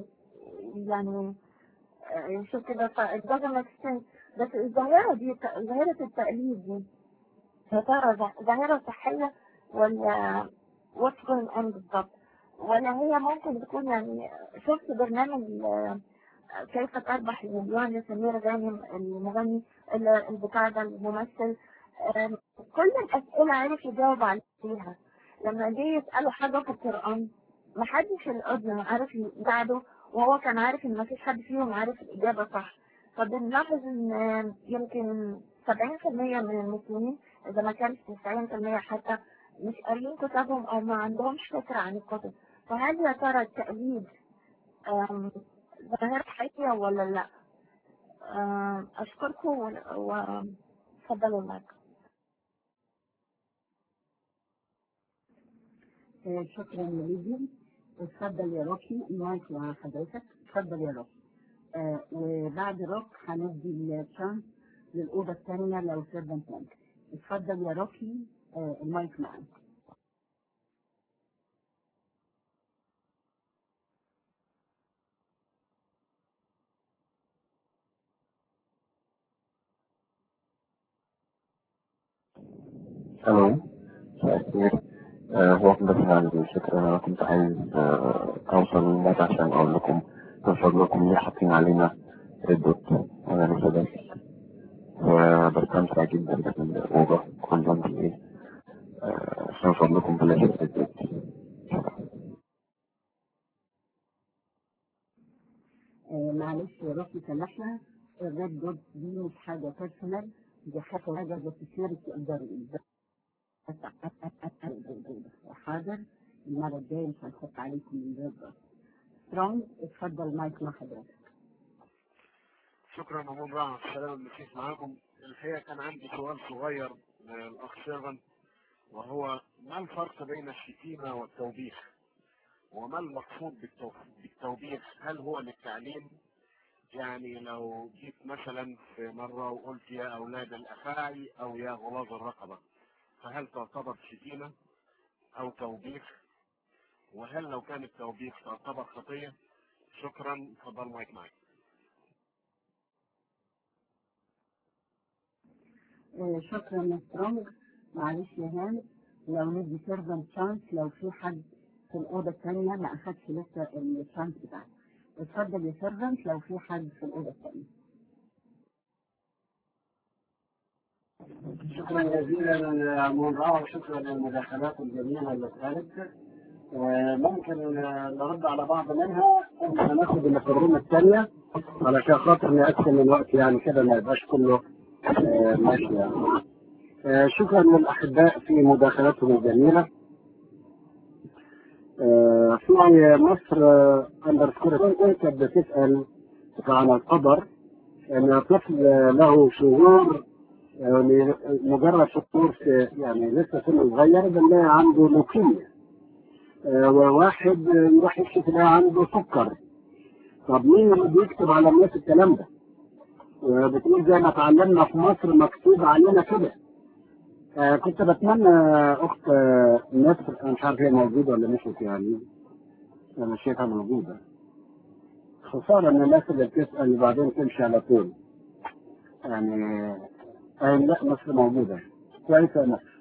يعني آه، يشوف كده ف it doesn't make sense بس الظاهرة دي ظاهرة التقليد دي يا ترى ظا- ظاهرة صحية ولا what's going on بالظبط ولا هي ممكن تكون يعني شفت برنامج آه، كيف تربح المليون لسمير غانم المغني ال- البتاع ده الممثل آم، كل الأسئلة عرف يجاوب عليها لما جه يسأله حاجة في القرآن محدش الأذن عارف يساعده وهو كان عارف إن مفيش حد فيهم عارف الإجابة صح فبنلاحظ إن آم، يمكن 70% من المسلمين إذا ما كانش 90% حتى مش قاريين كتابهم أو ما عندهمش فكرة عن الكتب فهل يا ترى التقليد آم، ظاهرة حقيقية ولا لا؟ آم، أشكركم وتفضلوا معك. آه، شكرا يا ليديا اتفضل يا روكي المايك مع حضرتك اتفضل يا روكي آه وبعد روك هندي الشانس للأوضة الثانية لو سيرفنت مانك اتفضل يا روكي آه المايك معاك الو مساء الخير آه، هو بس عندي فكرة أنا كنت عايز آه، أوصل للناس عشان أقول لكم من فضلكم ليه حاطين علينا الدوت أنا لسه داخل وبستمتع جدا بالأوضة كل يوم بالليل آه، عشان فضلكم بلاش الدوت آه معلش يا روكي سامحنا الريد دوت دي مش حاجة بيرسونال دي حاجة حاجة بسكيورتي قدري بس حاضر المرة الجاية مش هنحط عليكم الريد دوت سترونج اتفضل مايك مع حضرتك شكرا أمون رعا السلام المسيح معاكم الحقيقة كان عندي سؤال صغير للأخ سيرفن وهو ما الفرق بين الشتيمة والتوبيخ وما المقصود بالتوف- بالتوبيخ هل هو للتعليم يعني لو جيت مثلا في مرة وقلت يا أولاد الأفاعي أو يا غلاظ الرقبة فهل تعتبر شتيمة أو توبيخ وهل لو كان التوبيخ تعتبر خطية شكرا تفضل مايك معاك آه، شكرا يا سترونج معلش يا هاني لو ندي سيرفنت شانس لو في حد في الأوضة الثانية ما أخدش لسه الشانس بتاعته اتفضل يا سيرفنت لو في حد في الأوضة الثانية شكرا جزيلا يا منرا وشكرا للمداخلات الجميله اللي اتقالت وممكن نرد على بعض منها قبل ما ناخد اللي في الروم الثانيه علشان خاطر نقسم الوقت يعني كده ما يبقاش كله آه، ماشي يعني. آه، شكرا للاحباء في مداخلاتهم الجميله آه، في مصر اندرسكور كانت بتسال عن القدر ان طفل له شعور يعني مجرد شعور في يعني لسه سنه صغير بنلاقي عنده لوكيميا آه، وواحد يروح يكشف يلاقي عنده سكر طب مين اللي بيكتب على الناس الكلام ده؟ وبتقول زي ما اتعلمنا في مصر مكتوب علينا كده آه كنت بتمنى اخت آه، نصر انا مش عارف هي موجوده ولا مشيت يعني انا شايفها موجوده خساره ان الناس اللي بتسال وبعدين تمشي على طول يعني آه لا مصر موجوده كويسه يا مصر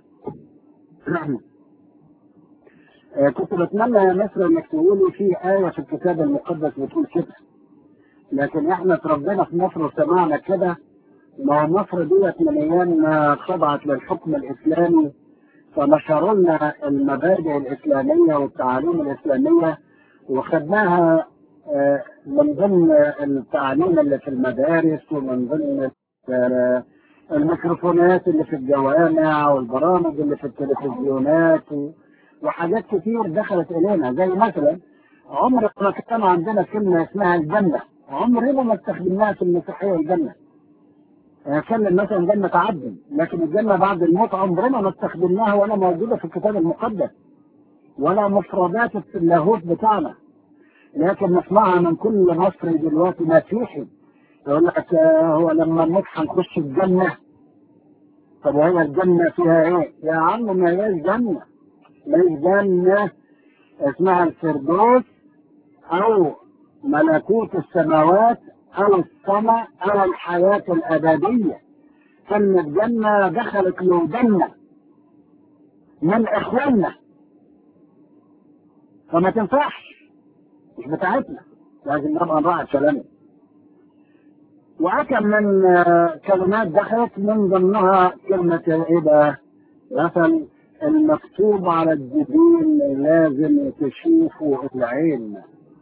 آه كنت بتمنى يا مصر انك تقولي في آية في الكتاب المقدس بتقول كده لكن احنا اتربينا في مصر وسمعنا كده ما مصر ديت من ايام ما خضعت للحكم الاسلامي فنشروا لنا المبادئ الاسلاميه والتعاليم الاسلاميه وخدناها آه، من ضمن التعليم اللي في المدارس ومن ضمن آه، الميكروفونات اللي في الجوامع والبرامج اللي في التلفزيونات و- وحاجات كتير دخلت الينا زي مثلا عمر ما كان عندنا كلمه اسمها الجنه عمرنا ما استخدمناها في المسيحيه الجنه كلم مثلا جنة عبد لكن الجنة بعد الموت عمرنا ما استخدمناها ولا موجودة في الكتاب المقدس ولا مفردات اللاهوت بتاعنا لكن نسمعها من كل مصري دلوقتي مسيحي يقول لك آه، هو لما نموت هنخش الجنة طب وهي الجنة فيها ايه؟ يا عم ما هياش جنة ما هيش جنة اسمها الفردوس أو ملكوت السماوات أو السماء أو الحياة الأبدية كلمة جنة دخلت له جنة من إخواننا فما تنفعش مش بتاعتنا لازم نبقى نراعي كلامنا وأكم من آه، كلمات دخلت من ضمنها كلمة إيه بقى؟ مثلا المكتوب على الجبين لازم تشوفه العين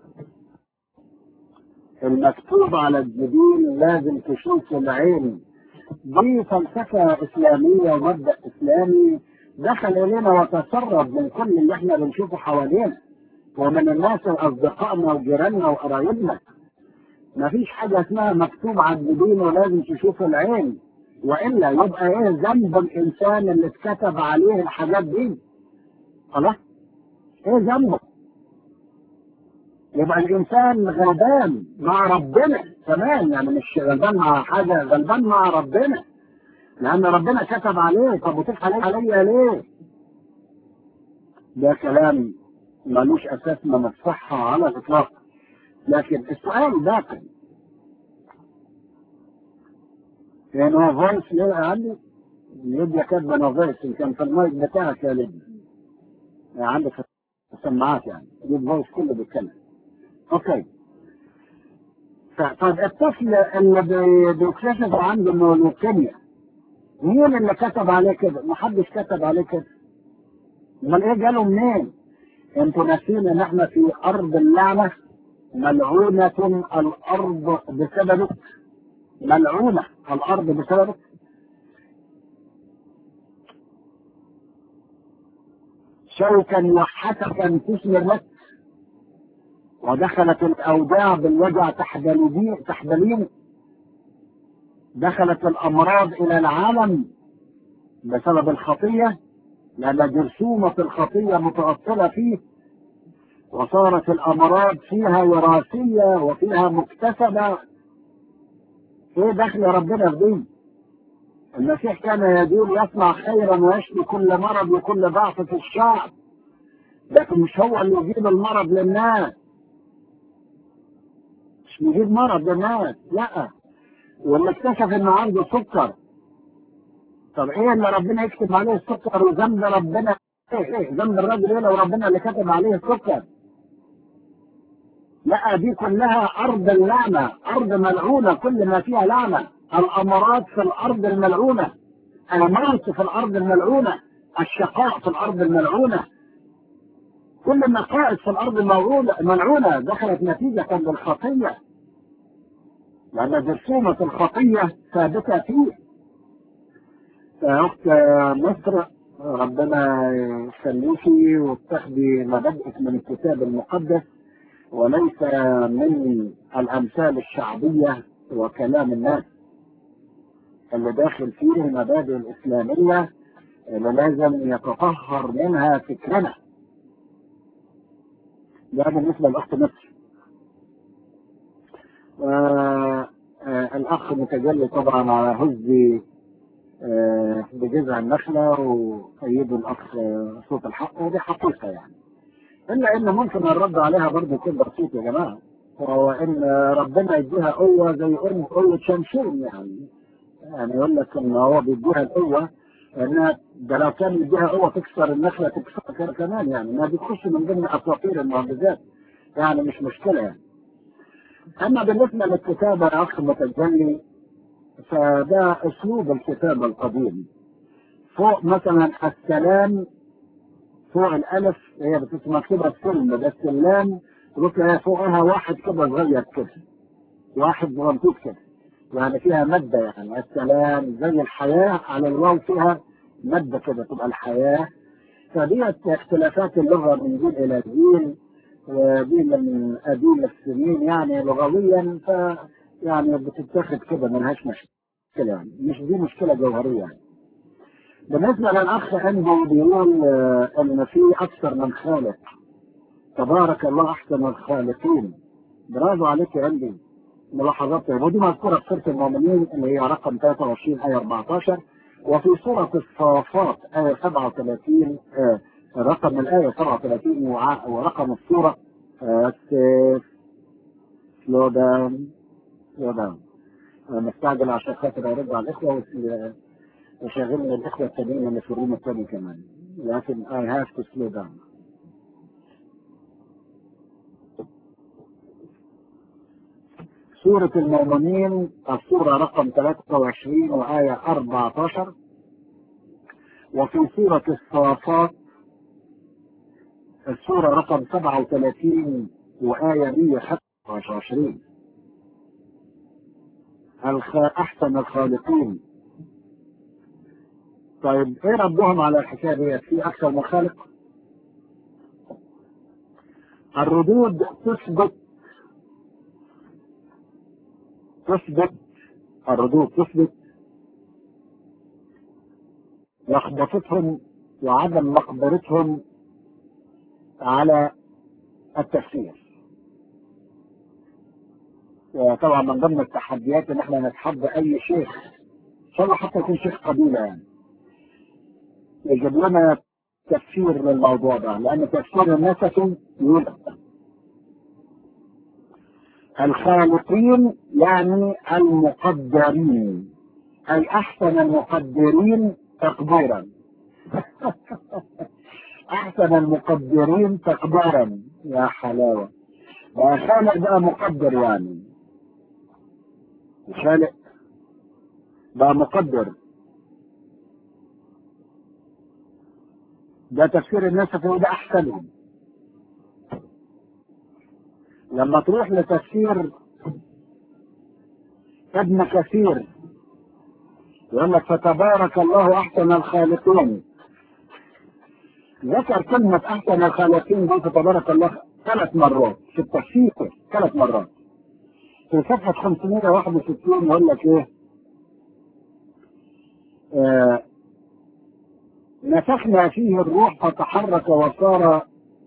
المكتوب على الجبين لازم تشوفه العين دي فلسفة إسلامية ومبدأ إسلامي دخل إلينا وتسرب من كل اللي إحنا بنشوفه حوالينا ومن الناس أصدقائنا وجيراننا وقرايبنا مفيش حاجة اسمها مكتوب على الجبين ولازم تشوف العين وإلا يبقى إيه ذنب الإنسان اللي اتكتب عليه الحاجات دي خلاص إيه ذنبه يبقى الإنسان غلبان مع ربنا كمان يعني مش غلبان مع حاجة غلبان مع ربنا لأن ربنا كتب عليه طب وتضحك عليا ليه؟ ده كلام ملوش أساس من الصحة على الإطلاق لكن السؤال باقي يعني هو فويس ليه عندي؟ ليبيا كاتبة أنا فويس إن كان في المايك بتاعك يا ليبيا يعني عندك السماعات يعني دي الفويس كله بيتكلم اوكي ف- طيب الطفل اللي بي- بيكتشف عنده انه لوكيميا مين اللي كتب عليه كده؟ محدش كتب عليه كده امال ايه جاله منين؟ انتوا ناسين ان احنا في ارض اللعنه ملعونة الارض بسببك ملعونة الارض بسببك شوكا وحسكا تثمر لك ودخلت الأوجاع بالوجع تحدلين تحدلين دخلت الأمراض إلى العالم بسبب الخطية لأن جرثومة الخطية متأصلة فيه وصارت الأمراض فيها وراثية وفيها مكتسبة إيه دخل ربنا في دي؟ المسيح كان يقول يصنع خيرا ويشفي كل مرض وكل ضعف في الشعب لكن مش هو اللي يجيب المرض للناس مش بيجيب مرض للناس لا واللي اكتشف انه عنده سكر طب ايه اللي ربنا يكتب عليه السكر وذنب ربنا ايه ايه ذنب الراجل ايه لو ربنا اللي كتب عليه السكر لا دي كلها ارض اللعنه ارض ملعونه كل ما فيها لعنه الامراض في الارض الملعونه الموت في الارض الملعونه الشقاء في الارض الملعونه كل النقائص في الارض الملعونه ملعونه دخلت نتيجه للخطيه لان جرثومه الخطيه ثابته فيه يا اخت مصر ربنا يخليكي وتاخدي مبادئك من الكتاب المقدس وليس من الامثال الشعبيه وكلام الناس اللي داخل فيه المبادئ الاسلاميه اللي لازم يتطهر منها فكرنا ده بالنسبه لاخت مصر آه آه الأخ متجلي طبعا على هزي آه بجذع النخلة وأيده الأخ آه صوت الحق ودي حقيقة يعني إلا إن ممكن الرد عليها برضه يكون بسيط يا جماعة وهو إن ربنا يديها قوة زي قوة قوة شمشون يعني يعني يقول لك إن هو بيديها القوة إنها ده لو كان يديها قوة تكسر النخلة تكسر كمان يعني ما بتخش من ضمن أساطير المعجزات يعني مش مشكلة يعني أما بالنسبة للكتابة يا أخ متجلي فده أسلوب الكتابة القديم فوق مثلا السلام فوق الألف هي بتبقى مكتوبة السلم بس اللام تبقى فوقها واحد كده صغير كده واحد صغنطوط كده يعني فيها مادة يعني السلام زي الحياة على الواو فيها مادة كده تبقى الحياة فديت اختلافات اللغة من جيل إلى جيل ودي من قديم السنين يعني لغويا ف يعني بتتاخد كده ملهاش مشكلة يعني مش دي مشكلة جوهرية يعني. بالنسبة للأخ أنجو بيقول آه، إن في أكثر من خالق تبارك الله أحسن الخالقين برافو عليك يا أنجو ملاحظات ودي مذكورة في سورة المؤمنين اللي هي رقم 23 آية 14 وفي سورة الصافات آية 37 آه رقم الآية 37 وع- ورقم السورة آه سلو داون سلو داون مستعجل عشان خاطر ارد على الاخوه وس- وشاغلنا الاخوه التانيين اللي في الروم التاني كمان لكن I have to slow down سورة المؤمنين السورة رقم 23 وآية 14 وفي سورة الصافات السورة رقم 37 وآية 125 الخ... أحسن الخالقين طيب إيه ردهم على الحكاية ديت في أكثر من خالق؟ الردود تثبت تثبت الردود تثبت لخبطتهم وعدم مقدرتهم على التفسير وطبعا من ضمن التحديات ان احنا نتحدى اي شيخ ان شاء الله حتى يكون شيخ قبيله يعني يجيب لنا تفسير للموضوع ده لان تفسير النسفي يقول الخالقين يعني المقدرين اي احسن المقدرين تقديرا احسن المقدرين تقديرا يا حلاوه بقى خالق بقى مقدر يعني خالق بقى مقدر ده تفسير الناس فهو ده احسنهم لما تروح لتفسير ابن كثير يقول لك فتبارك الله احسن الخالقين ذكر كلمة احسن الخالقين دي فتبارك الله ثلاث مرات في التفسير ثلاث مرات في صفحة 561 يقول لك ايه آه نفخنا فيه الروح فتحرك وصار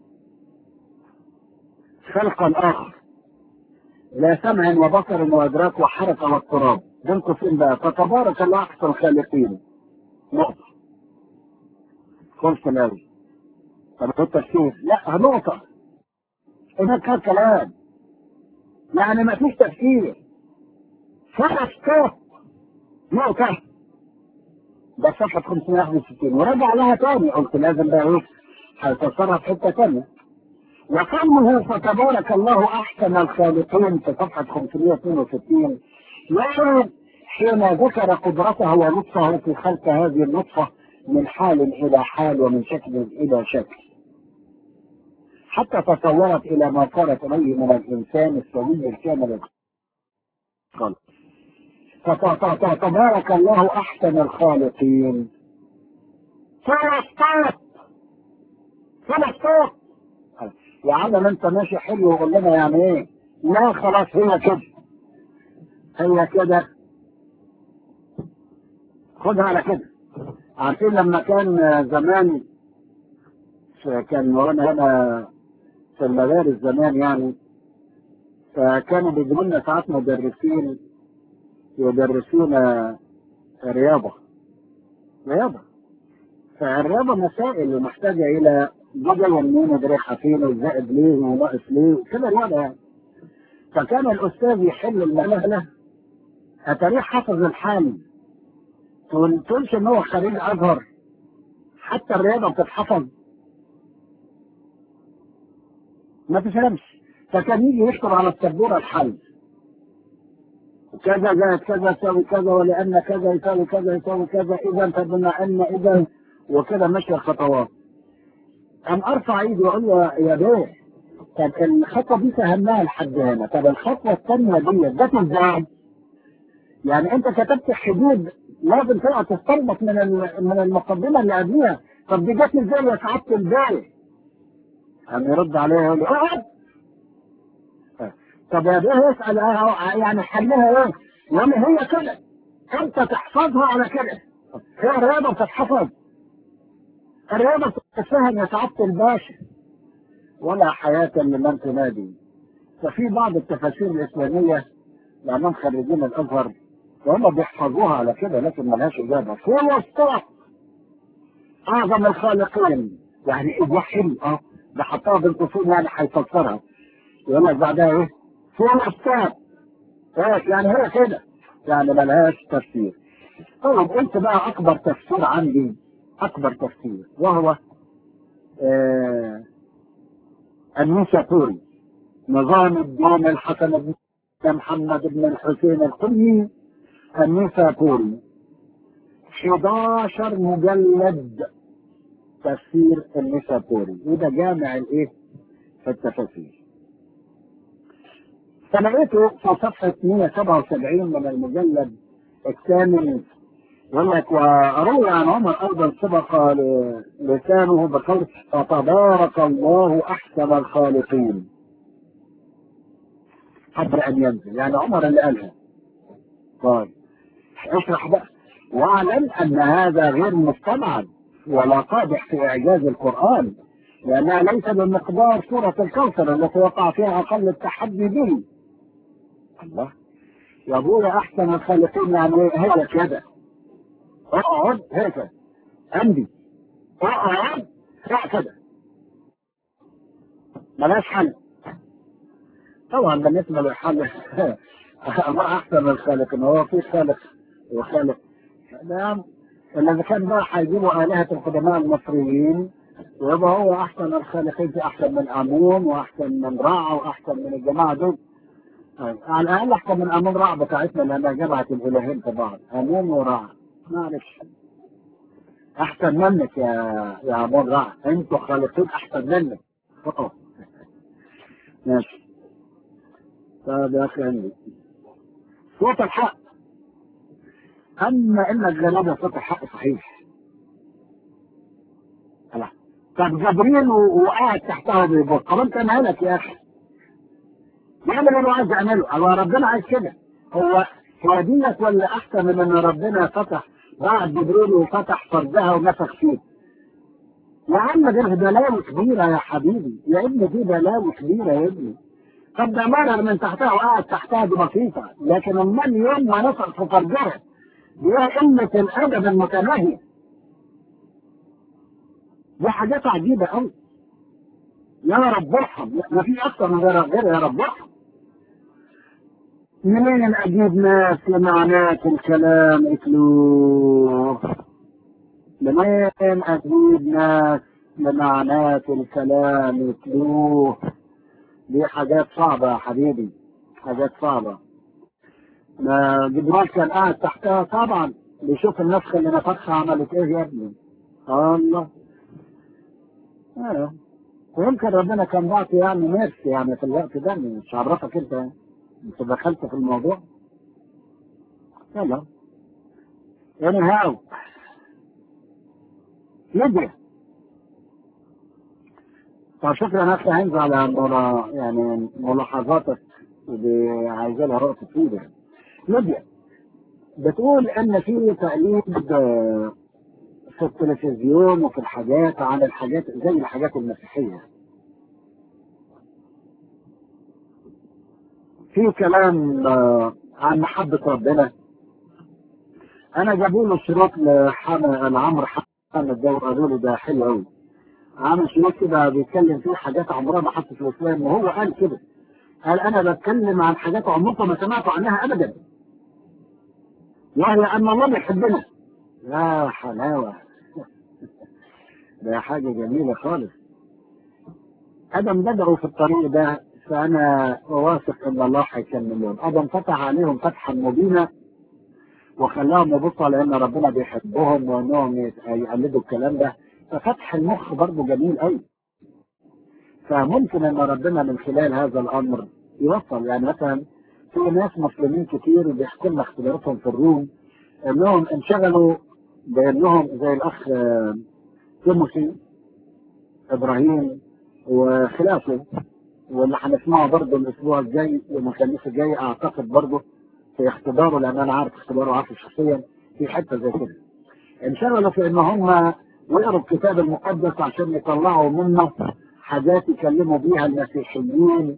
خلقا اخر لا سمع وبصر وادراك وحركه واضطراب بين قوسين بقى فتبارك الله احسن الخالقين نقطه خلص قوي طب ايه التفسير؟ لا نقطه هناك كان كلام يعني ما فيش تفسير فقط ستوب نقطه ده صفحه 561 ورجع لها تاني قلت لازم بقى ايه هيتصرف حته تانيه وقوله فتبارك الله احسن الخالقين في صفحه 562 يعني حين ذكر قدرته ولطفه في خلق هذه النطفه من حال الى حال ومن شكل الى شكل حتى تصورت الى ما صارت اليه من الانسان السوي الكامل الخلق فتبارك الله احسن الخالقين فلسطات فلسطات يا عم انت ماشي حلو وقول لنا يعني ايه لا خلاص هي كده هي كده خدها على كده عارفين لما كان زمان كان وانا هنا في المدارس زمان يعني فكانوا بيجيبوا لنا ساعات مدرسين يدرسونا رياضة رياضة فالرياضة مسائل ومحتاجة إلى جدول منين ودريحة فين والزائد ليه وناقص ليه كده رياضة يعني فكان الأستاذ يحل المسألة أتاريه حافظ الحال تقول تقولش إن هو خريج أزهر حتى الرياضة بتتحفظ ما تفهمش فكان يجي يكتب على السبورة الحل كذا زائد كذا يساوي كذا ولأن كذا يساوي كذا يساوي كذا إذا فبما أن إذا وكده ماشية الخطوات أم أرفع إيدي وأقول له يا بيه طب الخطوة دي فهمناها لحد هنا طب الخطوة الثانية دي جت إزاي؟ يعني أنت كتبت حدود لازم تبقى تستنبط من ال- من المقدمة اللي قبليها طب دي جت إزاي يا سعادة البال؟ قام يرد عليه يقول له اقعد طب يا بيه اسأل اه يعني حلها ايه؟ يقول لي هي كده انت تحفظها على كده هي الرياضة بتتحفظ الرياضة بتتفهم يا سعادة الباشا ولا حياة لمن تنادي ففي بعض التفاسير الإسلامية لأنهم خريجين الأزهر وهم بيحفظوها على كده لكن ملهاش إجابة في وسطها أعظم الخالقين يعني إيه وحي أه ده حطها بالقصور يعني هيفسرها يقول لك بعدها إيه؟ في وسطها إيه يعني هي كده يعني ملهاش تفسير طيب قلت بقى أكبر تفسير عندي أكبر تفسير وهو آه النساتوري نظام الدين الحسن بن محمد بن الحسين القمي النساتوري 11 مجلد تفسير النساتوري وده جامع الايه في التفاسير فلقيته في صفحة 177 من المجلد الثامن يقول لك وروي عن عمر ايضا سبق ل- لسانه بقول فتبارك الله احسن الخالقين قبل ان ينزل يعني عمر اللي قالها طيب اشرح بقى واعلم ان هذا غير مستبعد ولا قادح في اعجاز القران لانها ليس بمقدار سوره الكوثر التي وقع فيها اقل التحدي به الله يا ابويا احسن الخالقين يعني إيه؟ هي كده اقعد هكذا عندي اقعد هكذا ملاش حل طبعا بالنسبه للحل الله احسن من الخالق ان هو في خالق وخالق نعم اذا كان بقى هيجيبوا الهه القدماء المصريين يبقى هو احسن الخالقين في احسن من امون واحسن من رع واحسن من الجماعه دول طيب، على الاقل احسن من امون رع بتاعتنا لانها جمعت الالهين في بعض امون ورع معلش احسن منك يا يا امون رع انتوا خالقين احسن منك أوه. ماشي طيب يا اخي عندي صوت الحق اما ان الجنابه صوت الحق صحيح لا طب جبريل و- وقاعد تحتها بيبص طب انت مالك يا اخي يعمل اللي هو عايز يعمله هو ربنا عايز كده هو هو دينك ولا احسن من ان ربنا فتح بعد جبريل وفتح فردها ونفخ فيه يا عم دي بلاوي كبيرة يا حبيبي يا ابني دي بلاوي كبيرة يا ابني طب ده مرر من تحتها وقعد تحتها دي بسيطة لكن امال يوم ما نفخ في فردها دي قمة الأدب المتناهية دي حاجات عجيبة أوي يا رب ارحم ما في أكتر من غير غير يا رب ارحم منين أجيب ناس لمعنات الكلام اتلوه منين أجيب ناس لمعنات الكلام اتلوه دي حاجات صعبة يا حبيبي حاجات صعبة ما جبريل كان قاعد تحتها طبعا بيشوف النفخة اللي نفخها عملت ايه يا ابني الله ايوه ويمكن ربنا كان بعطي يعني ميرسي يعني في الوقت ده مش عرفك انت يعني. انت دخلت في الموضوع يلا يعني هاو ليبيا طب شكرا يا اخي هنزل على ملا يعني ملاحظاتك اللي عايزة لها رأس فيها ليبيا بتقول ان في تقليد آه، في التلفزيون وفي الحاجات عن الحاجات زي الحاجات المسيحية في كلام آه، عن محبة ربنا انا جابوا له شريط لعمرو حامد ده وقالوا له ده حلو قوي عامل شريط كده بيتكلم فيه حاجات عمرها ما حصلت في الاسلام وهو قال كده قال انا بتكلم عن حاجات عمركم ما سمعتوا عنها ابدا وهي ان الله بيحبنا يا حلاوه ده حاجه جميله خالص ادم بدأوا في الطريق ده فانا واثق ان الله هيكمل لهم ادم فتح عليهم فتحا مبينا وخلاهم يبصوا على ان ربنا بيحبهم وانهم يقلدوا الكلام ده ففتح المخ برضه جميل قوي فممكن ان ربنا من خلال هذا الامر يوصل يعني مثلا في ناس مسلمين كتير بيحكوا لنا اختباراتهم في الروم انهم انشغلوا بانهم زي الاخ تيموثي ابراهيم وخلافه واللي هنسمعه برضه الاسبوع الجاي يوم الخميس الجاي اعتقد برضه في اختباره لان انا عارف اختباره عارفه شخصيا في حته زي كده انشغلوا في ان هم ويقروا الكتاب المقدس عشان يطلعوا منه حاجات يكلموا بيها المسيحيين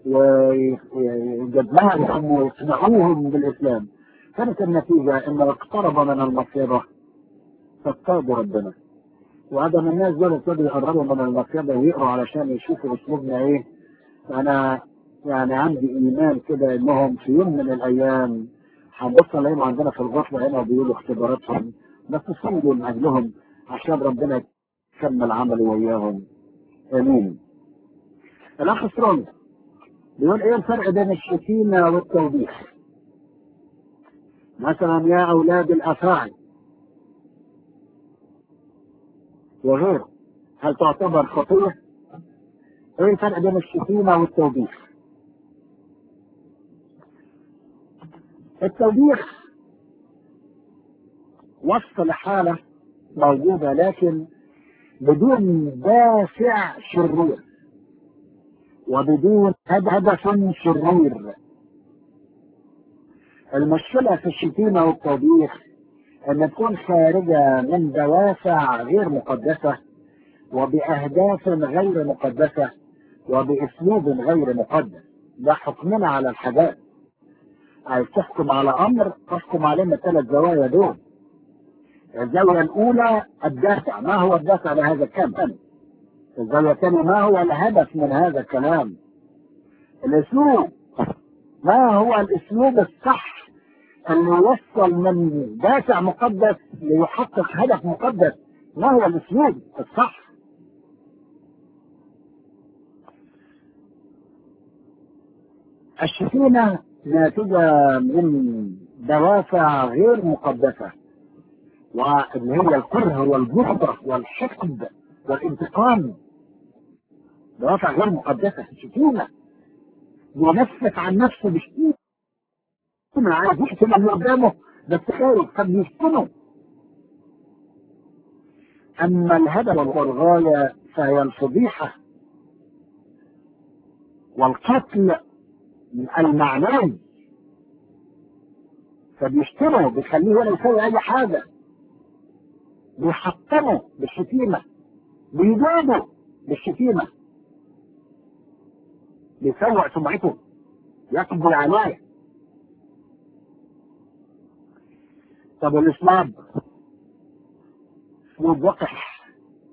ويجدلهم ويقنعوهم بالاسلام كانت النتيجه ان اقترب من المصيره فاصطادوا ربنا وادم الناس دول ابتدوا يقربوا من المصيده ويقروا علشان يشوفوا اسلوبنا ايه انا يعني عندي ايمان كده انهم في يوم من الايام هنبص عليهم عندنا في الغفله هنا وبيقولوا اختباراتهم بس صلوا من اجلهم عشان ربنا يكمل عمله وياهم امين الاخ سترونج بيقول ايه الفرق بين الشتيمه والتوبيخ مثلا يا اولاد الافاعي وغيره هل تعتبر خطيه ايه الفرق بين الشتيمه والتوبيخ التوبيخ وصف لحاله موجوده لكن بدون دافع شرير وبدون هدف شرير المشكله في الشتيمه والتوبيخ ان تكون خارجه من دوافع غير مقدسه وباهداف غير مقدسه وباسلوب غير مقدس ده حكمنا على الحاجات عايز تحكم على امر تحكم عليه من الثلاث زوايا دول الزاويه الاولى الدافع ما هو الدافع لهذا الكلام الزاويه الثانيه ما هو الهدف من هذا الكلام الاسلوب ما هو الاسلوب الصح اللي يوصل من دافع مقدس ليحقق هدف مقدس ما هو الاسلوب الصح الشتيمة ناتجة من دوافع غير مقدسة واللي هي الكره والبغضة والحقد والانتقام دوافع غير مقدسة شتيمة بينفس عن نفسه بشتيمة عايز يقتل اللي قدامه بس خايف فبيشتمه أما الهدف والغاية فهي الفضيحة والقتل المعنوي فبيشتمه بيخليه ولا يسوي أي حاجة بيحطمه بالشتيمة بيجابه بالشتيمة بيسوء سمعته يقبل عليه طب الاسلام اسلوب وقح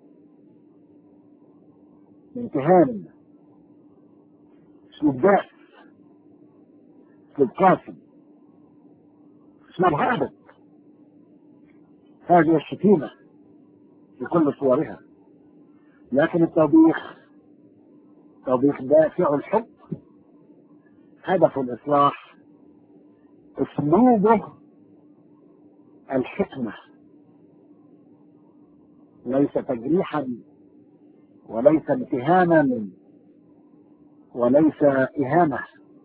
امتهان اسلوب داس اسلوب قاسم اسلوب هابط هذه الشتيمة في كل صورها لكن التوبيخ توبيخ دافع الحب هدف الإصلاح أسلوبه الحكمة ليس تجريحا وليس امتهانا وليس إهانة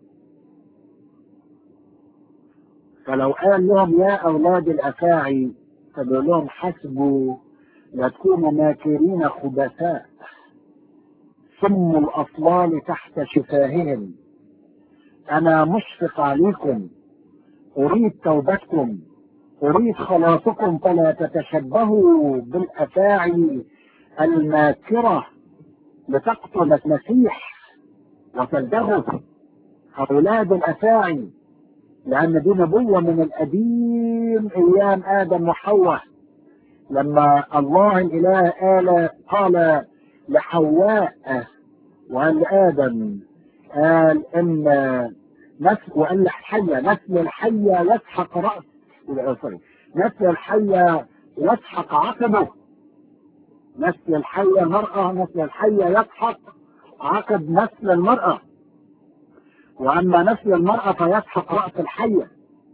فلو قال لهم يا أولاد الأفاعي فبيقول لهم حسبوا لا تكونوا ماكرين خبثاء سم الأطلال تحت شفاههم أنا مشفق عليكم أريد توبتكم أريد خلاصكم فلا تتشبهوا بالأفاعي الماكرة لتقتل المسيح وتلدغه أولاد الأفاعي لأن دي نبوة من القديم أيام آدم وحواء لما الله الإله قال قال لحواء وقال لآدم قال إن نسل وقال للحية نسل الحية يسحق رأس سوري نسل الحية يسحق عقبه نسل الحية مرأة نسل الحية يسحق عقب نسل المرأة وأما نسل المرأة فيسحق رأس الحية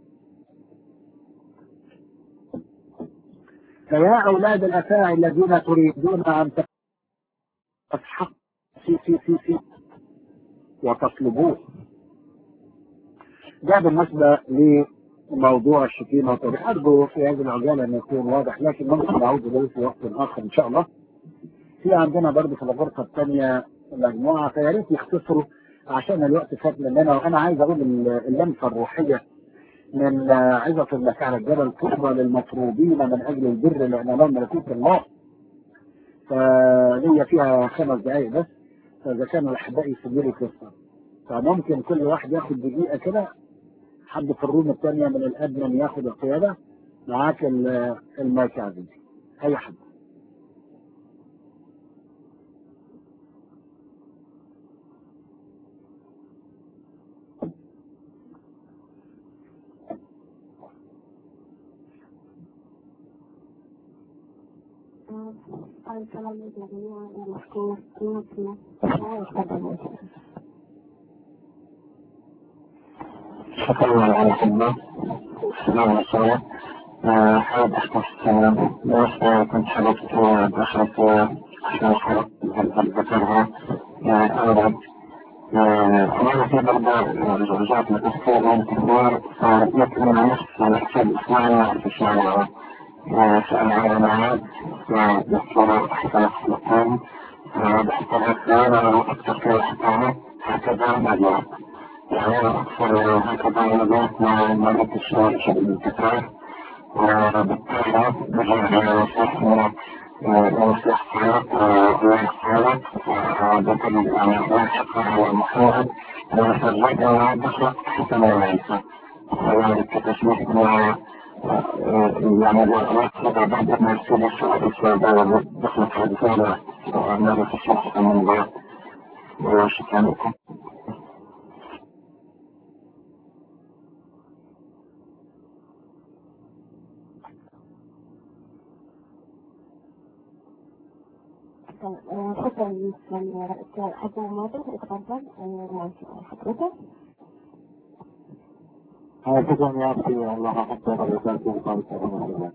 فيا أولاد الأفاعي الذين تريدون أن تسحق في في في في وتصلبوه ده بالنسبة لموضوع الشتيمة والتوبيخ أرجو في هذه العجالة أن يكون واضح لكن ممكن نعود إليه في وقت آخر إن شاء الله في عندنا برضه في الغرفة الثانية مجموعة فيا ريت يختصروا عشان الوقت فات مننا وأنا عايز أقول اللمسة الروحية من عظة المسيح على الجبل طوبى للمطرودين من أجل البر لأن لهم ملكوت الله فليا فيها خمس دقايق بس فإذا كانوا الأحباء يسيبوا لي قصة فممكن كل واحد ياخد دقيقة كده حد في الروم الثانية من الأدمن ياخد القيادة معاك المايك يا عزيزي أي حد السلام جميعا المشكور قيمتنا شكرا على الخدمة السلام عليكم حابب أختص بس كنت حابب أخذ عشان حابب أذكرها أولا أنا في برضه رجعت لقصة من كبار فلقيت أنا نفس على حساب إسماعيل في الشارع سأل عن معاد ويحصل أحسن مقام بحصل أكثر أكثر كي أحطها هكذا مجال يعني أنا أكثر هكذا نجاح مع ملك الشارع شبه التكرار وبالتالي بجد صح وصلح حالك وغير حالك بكل يعني واثق على المحاول وفرجت بشرط حتى ما ينسى وذلك تسمح يعني الرسالة بعد ما يصير الرسالة دخلت في الرسالة وعملت الشخص من بعد وشكرا لكم شكرا لك حتى ماضي اتفضل حضرتك شكرا يا أخي الله حتى رسالتي الخالصة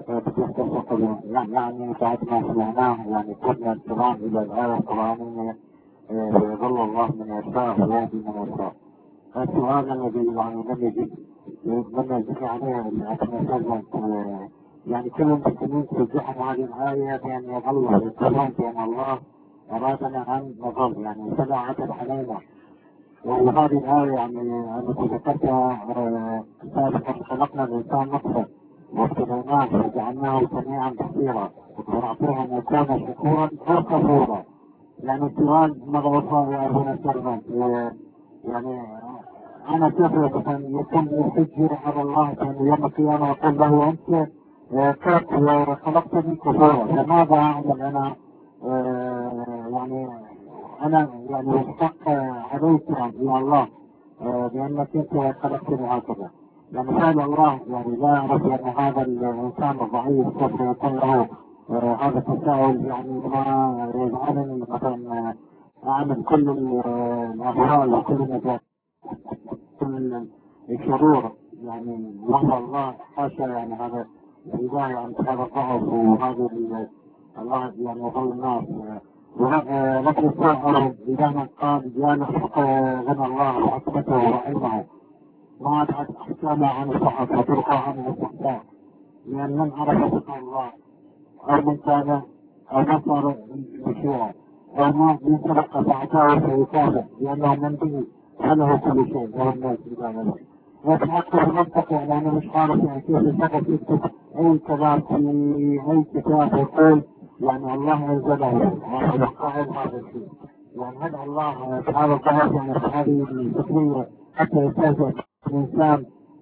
يعني بعد ما سمعناه يعني كنا انتظام إلى الآية القرآنية يظل الله من يشاء ويهدي من يشاء السؤال الذي يعني لم يجد لم يجد عليه الأكمل يعني كل المسلمين توجههم هذه الآية بأن يظل يتبعون بأن الله أرادنا أن نظل يعني فلا عتب علينا وهذه الآية يعني التي ذكرتها سابقا خلقنا الإنسان نطفة وابتليناه وجعلناه سميعا بصيرا ونعطيه أن يكون شكورا أو كفورا يعني السؤال ماذا وصل يا أبونا سربان يعني أنا كيف يكون يحجر على الله كان يوم القيامة يقول له أنت كيف خلقتني كفورا لماذا أعمل أنا يعني انا يعني مستحق عليك يا الله بانك انت خلقتني هكذا يعني هذا الله يعني لا يعرف ان هذا الانسان الضعيف سوف يكون له هذا التساؤل يعني ما يجعلني مثلا اعمل كل الاغوال وكل النجاح كل الشرور يعني وهو الله حاشا يعني هذا الهدايه عن هذا الضعف وهذا الله يعني يظل الناس لكن الساحر إذا من قال جانب غنى الله وحكمته وعلمه ما أبعد أحكام عن الصحف وترقى عن الاستحسان لأن من عرف فقه الله أو من كان أو نصر بشيء أو ما من سبق فأعطاه فيصابه لأنه من به فله كل شيء وهو الناس بذلك لكن أكثر المنطق يعني أنا مش عارف يعني كيف الشخص يكتب أي كلام في أي كتاب يقول يعني الله انزله وقعد هذا الشيء يعني هذا الله تعالى ظهر يعني في هذه الفكرية حتى يستهزئ الإنسان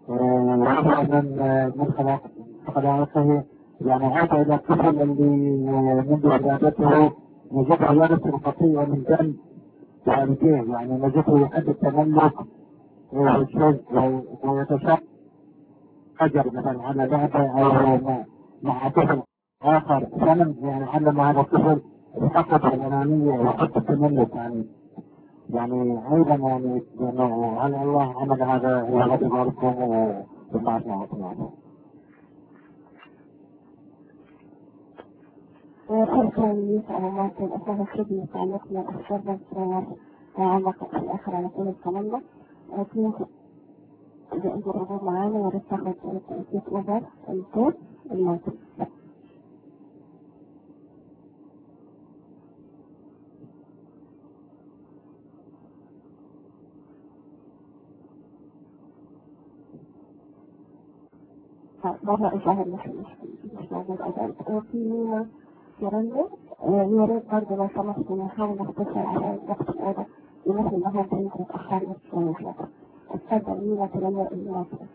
وهذا من من خلاق خلاقه يعني عاد إلى الطفل اللي منذ ولادته وجدها يرث الخطيئة من جنب والديه يعني وجدته يحب التملك ويتشاء حجر مثلا على لعبة أو مع طفل آخر سلم يعني علم هذا الطفل الحقة الأنانية وحق التملك يعني يعني أيضا يعني لأنه هل الله عمل هذا وهذا باركم وبعثنا وطلعنا شكرا يسأل الله في الأسئلة الخدمة تعلقنا الشر علاقة الآخر على كل الكلام ده اثنين إذا أنت موجود معانا يا ريت تاخد تأكيد أوفر الكود الموجود مرة أشاهد مش مش مش موجود أيضا وفي مينا يرنة يا ريت برضه لو سمحت نحاول نختصر على وقت الأوضة يمثل إنها بنت متأخر شوية اتفضل مينا ترنة المناسبة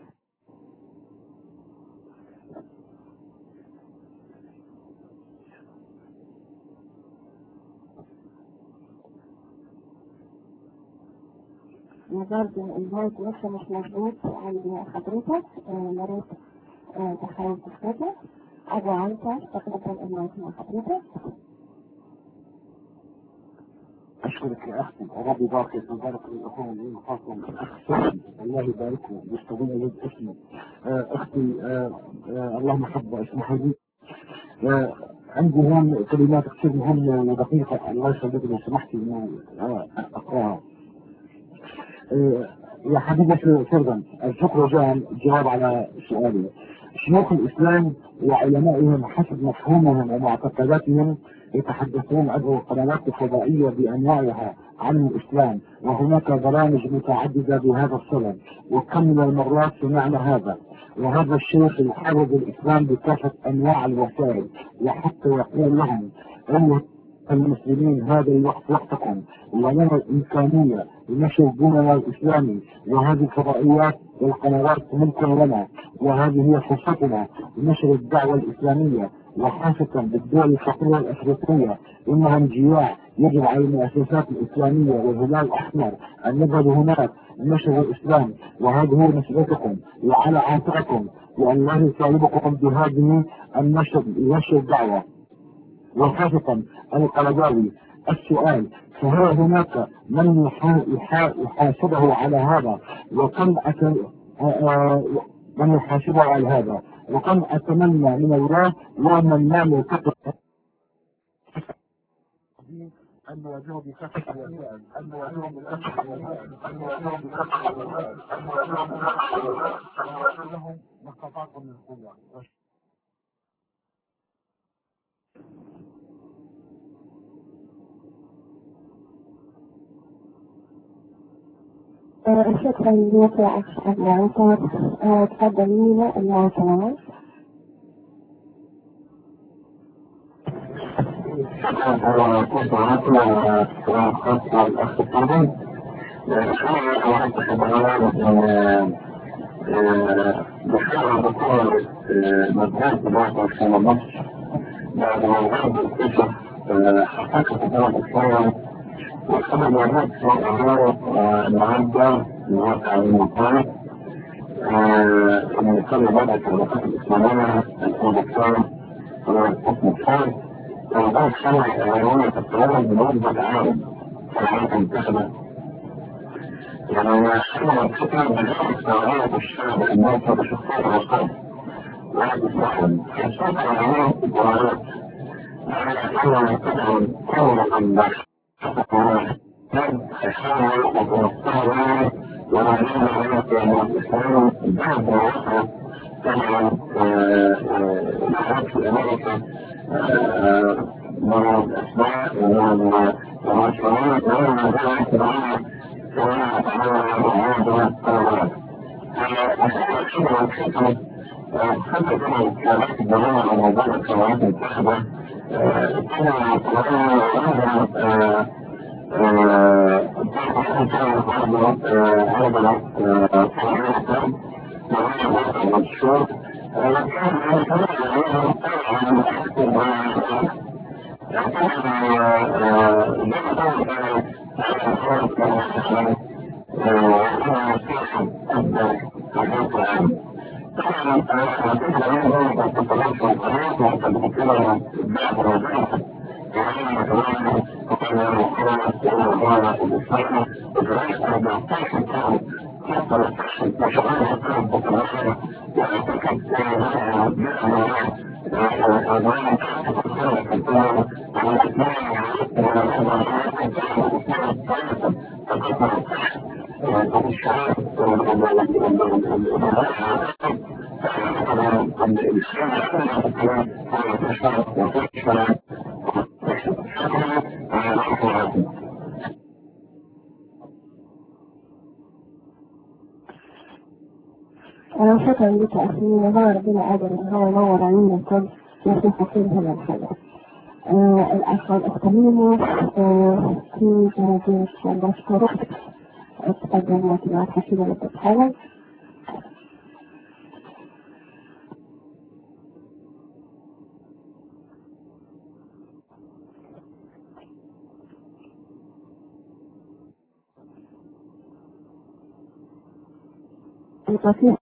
برضه المايك لسه مش مظبوط عند حضرتك يا ريت تحاول تثبته أبو عنتر تقدم المايك مع حضرتك أشكرك يا أختي ربي يبارك ويبارك الأخوة اللي خاصة الأخ سعيد الله يبارك له يستضيف يد اسمه آه، أختي آه، آه، اللهم حب اسمح لي آه، عندي هون كلمات كثير مهمة ودقيقة الله يخليك لو سمحتي إنه آه، أقراها آه، يا حبيبي سيرفن الشكر رجاء الجواب على سؤالي شيوخ الإسلام وعلمائهم حسب مفهومهم ومعتقداتهم يتحدثون عبر القنوات الفضائية بأنواعها عن الإسلام وهناك برامج متعددة بهذا الصدد وكم من المرات سمعنا هذا وهذا الشيخ يحارب الإسلام بكافة أنواع الوسائل وحتى يقول لهم أيها المسلمين هذا الوقت وقتكم ولنا الإمكانية لنشر ديننا الإسلامي وهذه الفضائيات والقنوات ملك لنا وهذه هي فرصتنا لنشر الدعوة الإسلامية وخاصة بالدول الفقيرة الأفريقية إنهم جياع يجب على المؤسسات الإسلامية والهلال الأحمر أن يذهبوا هناك لنشر الإسلام وهذه هي مسؤوليتكم وعلى عاتقكم والله يطالبكم بهذه النشر نشر الدعوة وخاصة القلداوي السؤال فهل هناك من يحا- يحا- يحاسبه على هذا وكم أت... آه، آه، من يحاسبه على هذا وكم أتمنى من الله يوما ما يلتقي أن نواجهه بكافة الوسائل أن نواجهه بكافة الوسائل أن نواجهه بكافة الوسائل أن نواجهه بكافة الوسائل أن نواجه لهم ما استطعتم من القوة شكرا لك يا أخ أبو عنتر تفضل مينا المايك معك أنا كنت معكم على سؤال خاص مع الأخ الطبي أنا واحد خبرات بحاول بطور مجال دلوقتي في مصر بعد ما وجدت اكتشف حقيقة الدولة الإسلامية وصل مرات في الأمارة النهاردة اللي هو تعليم الطالب إن كل بدأت العلاقات الإسلامية الدكتور والحكم الثالث وده خلع العنوان تتطور بموجة عام في الحياة المنتخبة يعني خلع الفكرة بجانب استوعاب الشعب الناس بشخصية الرسول واحد يستخدم حساب العنوان القرارات خلع طبعا كاملة من داخل القرارات تحاول وتوصلها ونعلم على الإسلام بعد وقت طبعا الحرب في أمريكا من الأسماء ومن المشروعات ومن ذلك معها سواء على هذا الطلبات. أنا أشوف الفكرة حتى كما كانت الدولة على موضوع القنوات المتحدة كان طلبها هذا أنا شكرا لك أخي وهو ربنا قادر إن هو ينور علينا الكل ويكون حكيم هذا الحاجة. آه الأخ والأخت ميمو آه في درجة بشكرك تقدم وتبعت حكيمة لك حالا التصيح